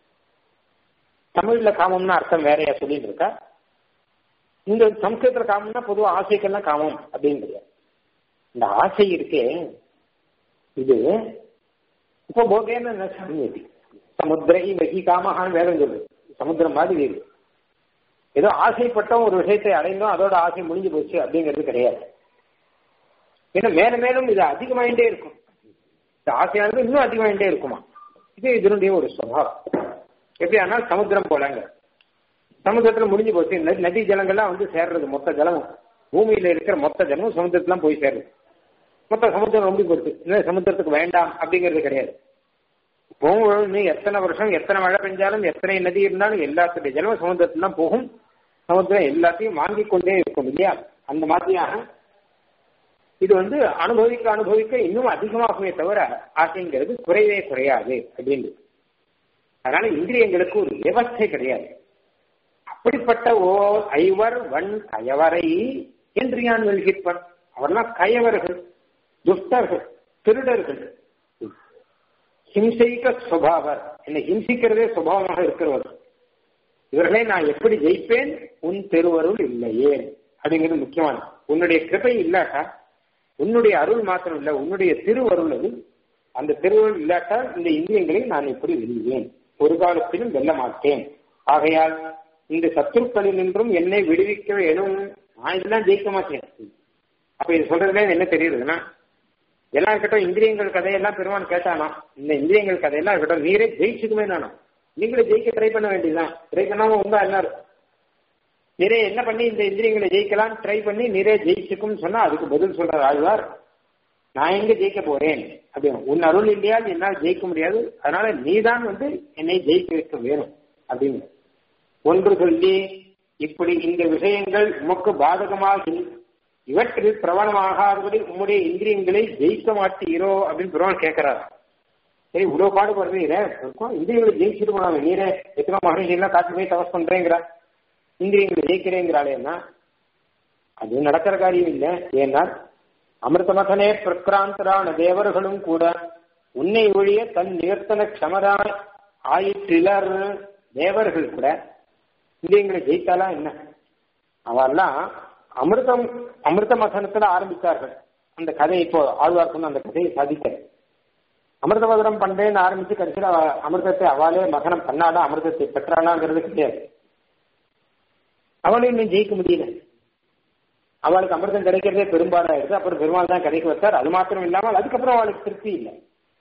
தமிழ்ல காமம்னா அர்த்தம் வேறையா சொல்லிட்டு இருக்கா இந்த சம்ஸ்கிருதத்துல காமம்னா பொதுவா ஆசைக்கெல்லாம் காமம் அப்படின்னு இந்த ஆசை இருக்கே இது இப்போ போகேன்னு சாமியதி சமுத்திரை வகி காமஹான்னு வேதம் சொல்லுது சமுத்திரம் மாதிரி இருக்கு ஏதோ ஆசைப்பட்டோம் ஒரு விஷயத்தை அடைந்தோம் அதோட ஆசை முடிஞ்சு போச்சு அப்படிங்கிறது கிடையாது ஏன்னா மேல மேலும் இது அதிகமாயிட்டே இருக்கும் இந்த ஆசையானது இன்னும் அதிகமாயிட்டே இருக்குமா இது இதனுடைய ஒரு சுவாவம் எப்படி ஆனால் சமுத்திரம் போலாங்க சமுத்திரத்துல முடிஞ்சு போச்சு நதி ஜலங்கள்லாம் வந்து சேர்றது மொத்த ஜலமும் பூமியில இருக்கிற மொத்த ஜலமும் சமுத்திரத்துலாம் போய் சேருது மொத்த சமுத்திரம் ரொம்ப போச்சு இல்லை சமுத்திரத்துக்கு வேண்டாம் அப்படிங்கிறது கிடையாது போகும் எத்தனை வருஷம் எத்தனை மழை பெஞ்சாலும் எத்தனை நதி இருந்தாலும் எல்லாத்துடைய ஜலமும் சமுத்திரத்துல தான் போகும் சமுத்திரம் எல்லாத்தையும் வாங்கி கொண்டே இருக்கும் இல்லையா அந்த மாதிரியாக இது வந்து அனுபவிக்க அனுபவிக்க இன்னும் அதிகமாகுமே தவிர ஆசைங்கிறது குறைவே குறையாது அப்படின்னு அதனால இந்திரியங்களுக்கு ஒரு விவஸ்தை கிடையாது அப்படிப்பட்ட ஓ ஐவர் வன் கயவரை என்று யான் வெல்கிற்பன் அவர்லாம் கயவர்கள் துஷ்டர்கள் திருடர்கள் ஹிம்சைக்க சுபாவர் என்னை ஹிம்சிக்கிறதே சுபாவமாக இருக்கிறவர் இவர்களை நான் எப்படி ஜெயிப்பேன் உன் திருவருள் இல்லையே அப்படிங்கிறது முக்கியமான உன்னுடைய கிருபை இல்லாட்டா உன்னுடைய அருள் மாத்திரம் இல்ல உன்னுடைய திருவருள் அது அந்த திருவருள் இல்லாட்டா இந்த இந்திரியங்களை நான் எப்படி வெல்லுவேன் ஒரு காலத்திலும் வெல்ல மாட்டேன் ஆகையால் இந்த சத்துருக்களில் நின்றும் என்னை விடுவிக்க வேணும் நான் இதெல்லாம் ஜெயிக்க மாட்டேன் அப்ப இது சொல்றதுல என்ன தெரியுதுன்னா எல்லாம் இருக்கட்டும் இந்திரியங்கள் கதையெல்லாம் பெருமான் கேட்டானா இந்த இந்திரியங்கள் கதையெல்லாம் இருக்கட்டும் நீரே ஜெயிச்சுக்குமே நானும் நீங்களே ஜெயிக்க ட்ரை பண்ண வேண்டியதுதான் ட்ரை பண்ணாம உங்க எல்லாரும் நீரே என்ன பண்ணி இந்த இந்திரியங்களை ஜெயிக்கலாம் ட்ரை பண்ணி நீரே ஜெயிச்சுக்கும் சொன்னா அதுக்கு பதில் சொல்ற ஆழ்வார் நான் எங்க ஜெயிக்க போறேன் அப்படின்னு உன் அருள் இல்லையா என்னால் ஜெயிக்க முடியாது அதனால நீதான் வந்து என்னை ஜெயிக்க வைக்க வேணும் அப்படின்னு ஒன்று சொல்லி இப்படி இந்த விஷயங்கள் உமக்கு பாதகமாகி இவற்றில் பிரபலமாகாதபடி உம்முடைய இந்திரியங்களை ஜெயிக்க மாட்டீரோ அப்படின்னு பெருமாள் கேட்கிறார் சரி இவ்வளவு பாடுபடுறீங்க இந்திரியங்களை ஜெயிச்சுட்டு போனாங்க நீரே எத்தனை மகரிஷி எல்லாம் காட்டு போய் தவஸ் பண்றேங்கிறா இந்திரியங்களை ஜெயிக்கிறேங்கிறாளேன்னா அது நடக்கிற காரியம் இல்லை ஏன்னா அமிர்தமகனே பிரக்ராந்தரான தேவர்களும் கூட உன்னை ஒழிய தன் நிவர்த்தன க்ஷமராய் ஆயிற்றிலர் தேவர்கள் கூட இந்திரியங்களை ஜெயித்தாலா என்ன அவெல்லாம் அமிர்தம் அமிர்த மசனத்துல ஆரம்பித்தார்கள் அந்த கதை இப்போ ஆழ்வார் சொன்ன அந்த கதையை சாதிக்க அமிர்தமதுரம் பண்றேன்னு ஆரம்பிச்சு கடைசியில் அமிர்தத்தை அவளே மகனம் பண்ணாதான் அமிர்தத்தை பெற்றாளாங்கிறது கிடையாது அவளையும் இன்னும் ஜெயிக்க முடியல அவளுக்கு அமிர்தம் கிடைக்கிறதே பெரும்பாடா இருக்கு அப்புறம் பெருமாள் தான் கிடைக்க வச்சார் அது மாத்திரம் இல்லாமல் அதுக்கப்புறம் அவளுக்கு திருப்தி இல்லை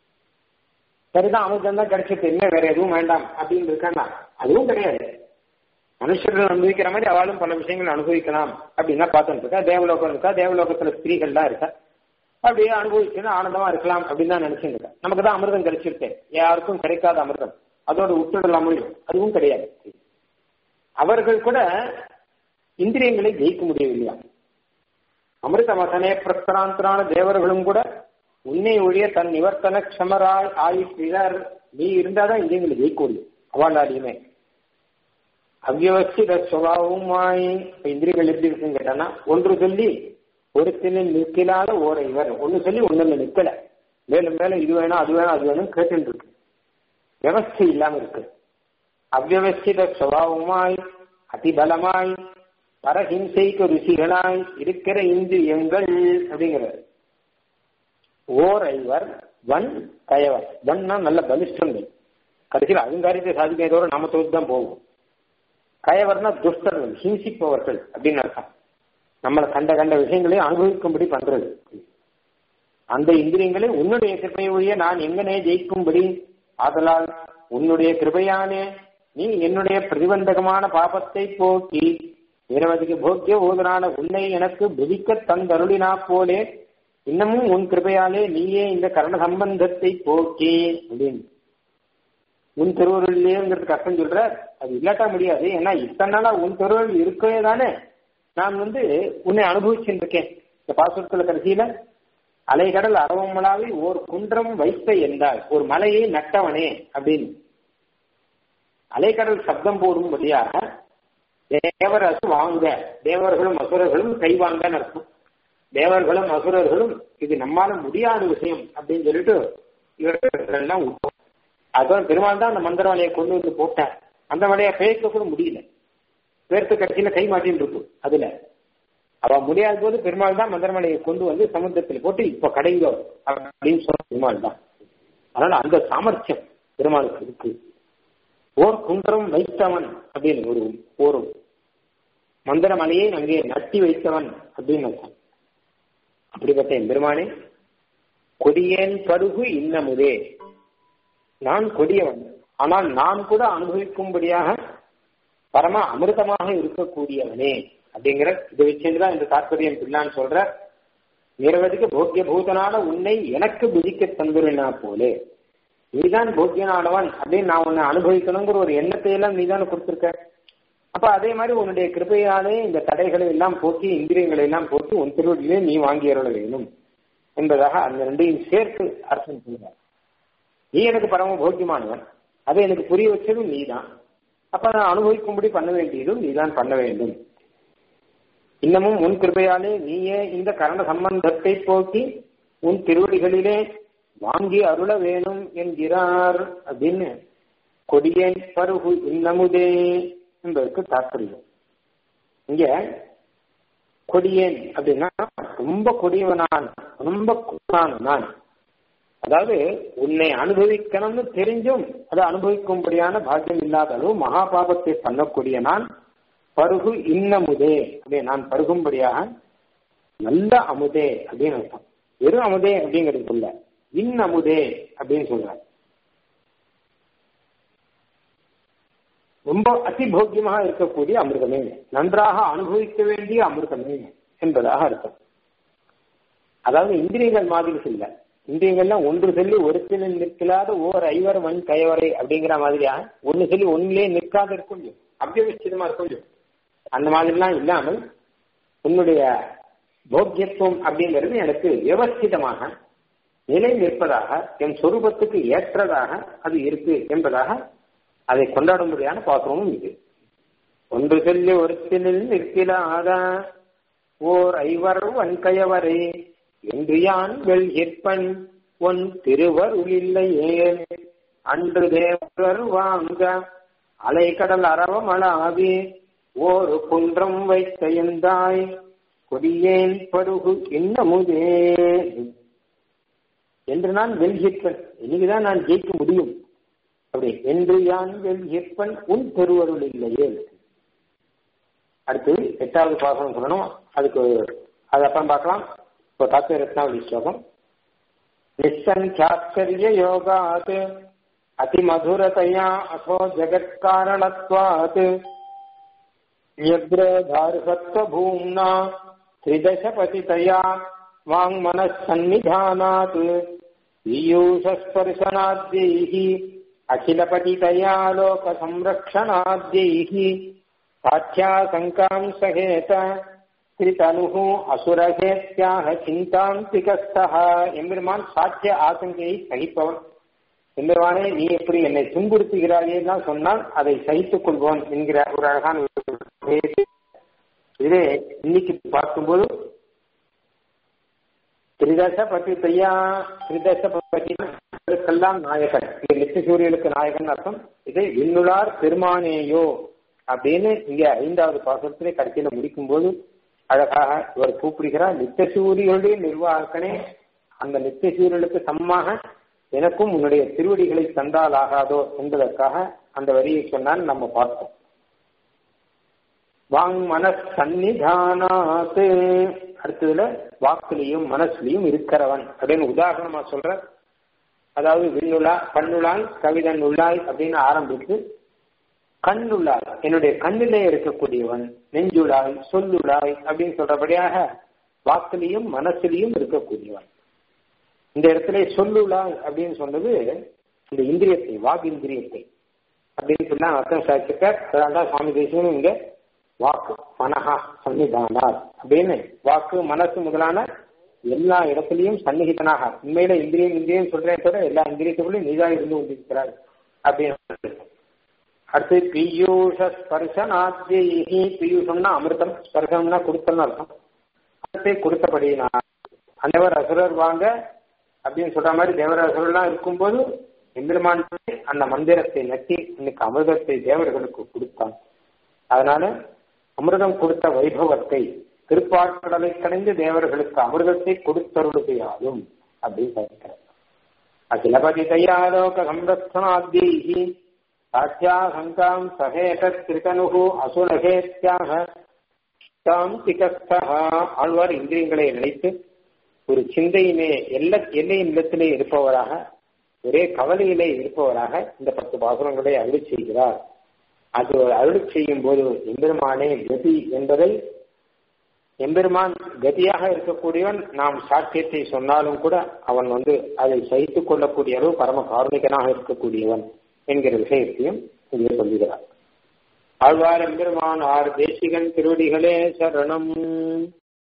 சரிதான் அமிர்தம் தான் கிடைச்சிட்டு இல்லை வேற எதுவும் வேண்டாம் அப்படின்னு இருக்கானா அதுவும் கிடையாது மனுஷர்கள் அனுபவிக்கிற மாதிரி அவளும் பல விஷயங்கள் அனுபவிக்கலாம் அப்படின்னா பார்த்துட்டு இருக்கா தேவலோகம் இருக்கா தேவலோகத்துல ஸ்திரீகள் தான் இருக்கா அப்படியே அனுபவிச்சுன்னா ஆனந்தமா இருக்கலாம் அப்படின்னு தான் நினைச்சுட்டு இருக்கா நமக்கு தான் அமிர்தம் கிடைச்சிருக்கேன் யாருக்கும் கிடைக்காத அமிர்தம் அதோட விட்டுடலாம் முடியும் அதுவும் கிடையாது அவர்கள் கூட இந்திரியங்களை ஜெயிக்க முடியவில்லையா அமிர்த மசனே பிரஸ்தராந்தரான தேவர்களும் கூட உன்னை ஒழிய தன் நிவர்த்தன க்ஷமராய் ஆயுஷர் நீ இருந்தாதான் இந்திரியங்களை ஜெயிக்க முடியும் அவளாலையுமே அவ்வவசித சுபாவமாய் இந்திரியங்கள் எப்படி இருக்குன்னு கேட்டானா ஒன்று சொல்லி ஒருத்தினில் நிற்கலாத ஓர இவர் ஒன்னு சொல்லி ஒண்ணுல நிக்கல மேலும் மேலும் இது வேணும் அது வேணும் அது வேணும் கேட்டு இருக்கு விவஸ்தை இல்லாம இருக்கு அவ்வவசித சுபாவமாய் அதிபலமாய் பரஹிம்சைக்கு ருசிகளாய் இருக்கிற இந்திரியங்கள் அப்படிங்கிறது ஓர் ஐவர் வன் கயவர் வன்னா நல்ல பலிஷ்டங்கள் கடைசியில் அலங்காரியத்தை சாதிக்கிறதோட நாம தோற்று தான் போவோம் கயவர்னா துஷ்டர்கள் ஹிம்சிப்பவர்கள் அப்படின்னு அர்த்தம் நம்மளை கண்ட கண்ட விஷயங்களையும் அனுபவிக்கும்படி பண்றது அந்த இந்திரியங்களை உன்னுடைய கிருப்பையுடைய நான் எங்கனே ஜெயிக்கும்படி ஆதலால் உன்னுடைய கிருபையானே நீ என்னுடைய பிரதிபந்தகமான பாபத்தை போக்கி நிரவதிக்கு போக்கிய ஓதனான உன்னை எனக்கு புதிக்க தந்தருளினா போலே இன்னமும் உன் கிருபையாலே நீயே இந்த கரண சம்பந்தத்தை போக்கி அப்படின்னு உன் திருவருள்லேங்கிறதுக்கு அர்த்தம் சொல்ற அது இல்லாட்டா முடியாது ஏன்னா இத்தனை நாளா உன் திருவருள் இருக்கவே தானே நான் வந்து உன்னை அனுபவிச்சுட்டு இருக்கேன் இந்த பாசுரத்துல கடைசியில அலைகடல் அரவமலாவி ஓர் குன்றம் வைத்த என்றால் ஒரு மலையை நட்டவனே அப்படின்னு அலைக்கடல் சப்தம் போடும்படியாக தேவரசு வாங்க தேவர்களும் அசுரர்களும் கைவாங்கன்னு அர்த்தம் தேவர்களும் அசுரர்களும் இது நம்மால முடியாத விஷயம் அப்படின்னு சொல்லிட்டு இவர்கள்லாம் விட்டோம் அதுதான் பெருமாள் தான் அந்த மந்திரவாளையை கொண்டு வந்து போட்டார் அந்த வலையை பேச கூட முடியல பேர்த்து கட்சியில கை மாட்டின்னு இருக்கு அதுல அவ முடியாத போது பெருமாள் தான் மந்திரமலையை கொண்டு வந்து சமுத்திரத்தில் போட்டு இப்ப கடைங்கோ அப்படின்னு சொன்ன பெருமாள் தான் அதனால அந்த சாமர்த்தியம் பெருமாளுக்கு இருக்கு ஓர் குன்றம் வைத்தவன் அப்படின்னு ஒரு ஒரு மந்திரமலையை அங்கே நட்டி வைத்தவன் அப்படின்னு அர்த்தம் அப்படிப்பட்ட என் பெருமானே கொடியேன் பருகு இன்னமுதே நான் கொடியவன் ஆனால் நான் கூட அனுபவிக்கும்படியாக பரம அமிர்தமாக இருக்கக்கூடியவனே அப்படிங்கிற இதை வச்சுதான் இந்த தாற்பயம் பிள்ளான்னு சொல்ற நிரவதிக்கு போக்கிய பூதனான உன்னை எனக்கு புதிக்க தந்துருனா போலே நீதான் போக்கியனானவன் அப்படின்னு நான் உன்னை அனுபவிக்கணுங்கிற ஒரு எண்ணத்தை எல்லாம் நீதான் கொடுத்துருக்க அப்ப அதே மாதிரி உன்னுடைய கிருபையாலே இந்த தடைகளை எல்லாம் போக்கி இந்திரியங்களை எல்லாம் போக்கி உன் திருவடியிலே நீ வாங்கி அருள வேணும் என்பதாக அந்த ரெண்டையும் சேர்த்து அர்த்தம் சொல்லுவார் நீ எனக்கு பரம போக்கியமானவன் அதை எனக்கு புரிய வச்சதும் நீதான் அப்ப நான் அனுபவிக்கும்படி பண்ண வேண்டியதும் நீதான் பண்ண வேண்டும் இன்னமும் உன் கிருபையாலே நீயே இந்த கரண சம்பந்தத்தை போக்கி உன் திருவடிகளிலே வாங்கி அருள வேணும் என்கிறார் அப்படின்னு கொடியேன் பருகு இன்னமுதே என்பதற்கு தாற்பயம் இங்க கொடியேன் அப்படின்னா ரொம்ப கொடியவனான் ரொம்ப கொடியவனான் நான் அதாவது உன்னை அனுபவிக்கணும்னு தெரிஞ்சும் அதை அனுபவிக்கும்படியான பாக்கியம் இல்லாத அளவு மகா பாபத்தை பண்ணக்கூடிய நான் பருகு இன்னமுதே அப்படி நான் பருகும்படியாக நல்ல அமுதே அப்படின்னு அர்த்தம் வெறும் அமுதே அப்படிங்கிறது இல்ல இன்னமுதே அப்படின்னு சொல்றாங்க ரொம்ப அதிபோக்கியமாக இருக்கக்கூடிய அமிர்தமே நன்றாக அனுபவிக்க வேண்டிய அமிர்தமே என்பதாக அர்த்தம் அதாவது இந்திரியங்கள் மாதிரி இல்ல இந்திரியங்கள்லாம் ஒன்று சொல்லி ஒருத்தில் நிற்கலாத ஓர் ஐவர் மண் கயவரை அப்படிங்கிற மாதிரியா ஒன்னு சொல்லி ஒன்னிலே நிற்காத இருக்கும் அவ்வவிச்சிதமா இருக்கும் அந்த மாதிரிலாம் இல்லாமல் உன்னுடைய போக்கியத்துவம் அப்படிங்கிறது எனக்கு வியவஸ்திதமாக நிலை நிற்பதாக என் சொரூபத்துக்கு ஏற்றதாக அது இருக்கு என்பதாக அதை கொண்டாடும்படியான பாத்திரமும் இது ஒன்று சொல்லி ஒருத்தினில் நிற்கலாத ஓர் ஐவர் வன்கயவரே என்று யான் வெள்கிற்பன் உன் திருவருளில்லையே அன்று தேவர் வாங்க அலைக்கடல் அரவமளாவி ஓர் குன்றம் வைத்த எந்தாய் கொடியேன் பருகு இன்னமுதே என்று நான் வெல்கிற்பன் இன்னைக்குதான் நான் ஜெயிக்க முடியும் அப்படி என்று யான் வெல்கிற்பன் உன் திருவருள் இல்லையே அடுத்து எட்டாவது பாசனம் சொல்லணும் அதுக்கு அது அப்புறம் பார்க்கலாம் இப்போ தாத்ய ரத்னாவளி ஸ்லோகம் நிசங்கியாச்சரிய யோகாத் அதிமதுரதயா அசோ ஜெகத்காரணத்வாத் யக்ரதாருசத்வபூம்னா त्रिदशपतितया वाङ्मनःसन्निधानात् पीयूषस्पर्शनाद्यैः अखिलपतितया लोकसंरक्षणाद्यैः साध्यासङ्कांसहेत त्रितनुः असुरहेत्याह சிந்தாந்திகஸ்தः எம்பெருமான் சாத்திய ஆசங்கையை சகிப்பவன் எம்பெருமானே நீ எப்படி என்னை துன்புறுத்துகிறாயே சொன்னால் அதை சகித்துக் கொள்வோன் என்கிற ஒரு அழகான இதே இன்னைக்கு பார்க்கும்போது திரிதச பத்தி தையா திரிதச பத்திக்கெல்லாம் நாயகன் இங்க நித்திய சூரியனுக்கு நாயகன் அர்த்தம் இதை விண்ணுளார் பெருமானேயோ அப்படின்னு இங்க ஐந்தாவது பாசத்திலே கடைசியில முடிக்கும் போது அழகாக இவர் கூப்பிடுகிறார் நித்திய சூரியனுடைய நிர்வாகனே அந்த நித்திய சூரியனுக்கு சமமாக எனக்கும் உன்னுடைய திருவடிகளை தந்தால் ஆகாதோ என்பதற்காக அந்த வரியை சொன்னால் நம்ம பார்த்தோம் வாங் மனஸ் சன்னிதானாத்து அடுத்ததுல வாக்குலையும் மனசுலையும் இருக்கிறவன் அப்படின்னு உதாரணமா சொல்ற அதாவது விண்ணுலா கண்ணுளாய் கவிதன் உள்ளாய் அப்படின்னு ஆரம்பித்து கண்ணுள்ளாய் என்னுடைய கண்ணிலே இருக்கக்கூடியவன் நெஞ்சுளாய் சொல்லுளாய் அப்படின்னு சொல்றபடியாக வாக்குலையும் மனசுலையும் இருக்கக்கூடியவன் இந்த இடத்துல சொல்லுளாய் அப்படின்னு சொன்னது இந்த இந்திரியத்தை வாக் இந்திரியத்தை அப்படின்னு சொன்னா அர்த்தம் சாதிச்சிருக்கார் அதனால்தான் சுவாமி தேசியனும் இங்க வாக்கு மனஹா சன்னிதானார் அப்படின்னு வாக்கு மனசு முதலான எல்லா இடத்துலையும் சன்னிகிதனாக உண்மையில இந்திரியம் இந்திரியம் சொல்றேன் தவிர எல்லா இந்திரியத்துக்குள்ளும் நீதான் இருந்து கொண்டிருக்கிறார் அப்படின்னு அடுத்து பியூஷ ஸ்பர்சனாத்யி பியூஷம்னா அமிர்தம் ஸ்பர்சம்னா கொடுத்தல்னு அர்த்தம் அமிர்தத்தை கொடுத்தபடினா அந்தவர் அசுரர் வாங்க அப்படின்னு சொல்ற மாதிரி தேவர அசுரர்லாம் இருக்கும்போது எம்பெருமான் அந்த மந்திரத்தை நட்டி இன்னைக்கு அமிர்தத்தை தேவர்களுக்கு கொடுத்தான் அதனால அமிர்தம் கொடுத்த வைபவத்தை திருப்பாற்கடலை கடைந்து தேவர்களுக்கு அமிர்தத்தை கொடுத்தருளுகையாலும் அப்படின்னு சொல்லிக்கிறார் அகிலபதி தையாலோக சம்ரஸ்தனாத்யி சாட்சியா சங்காம் சகேத திரிதனுகு அசுரகேத்யாக தாம் திகஸ்தா ஆழ்வார் இந்திரியங்களை நினைத்து ஒரு சிந்தையிலே எல்ல எல்லையின் இடத்திலே இருப்பவராக ஒரே கவலையிலே இருப்பவராக இந்த பத்து பாசுரங்களை அருளி செய்கிறார் அது அருளி செய்யும் போது எம்பெருமானே கதி என்பதை எம்பெருமான் கதியாக இருக்கக்கூடியவன் நாம் சாட்சியத்தை சொன்னாலும் கூட அவன் வந்து அதை சகித்துக் கொள்ளக்கூடிய அளவு பரம காரணிகனாக இருக்கக்கூடியவன் என்கிற விஷயத்தையும் இங்கே சொல்லுகிறார் ஆழ்வார் எம்பெருமான் ஆர் தேசிகன் திருவடிகளே சரணம்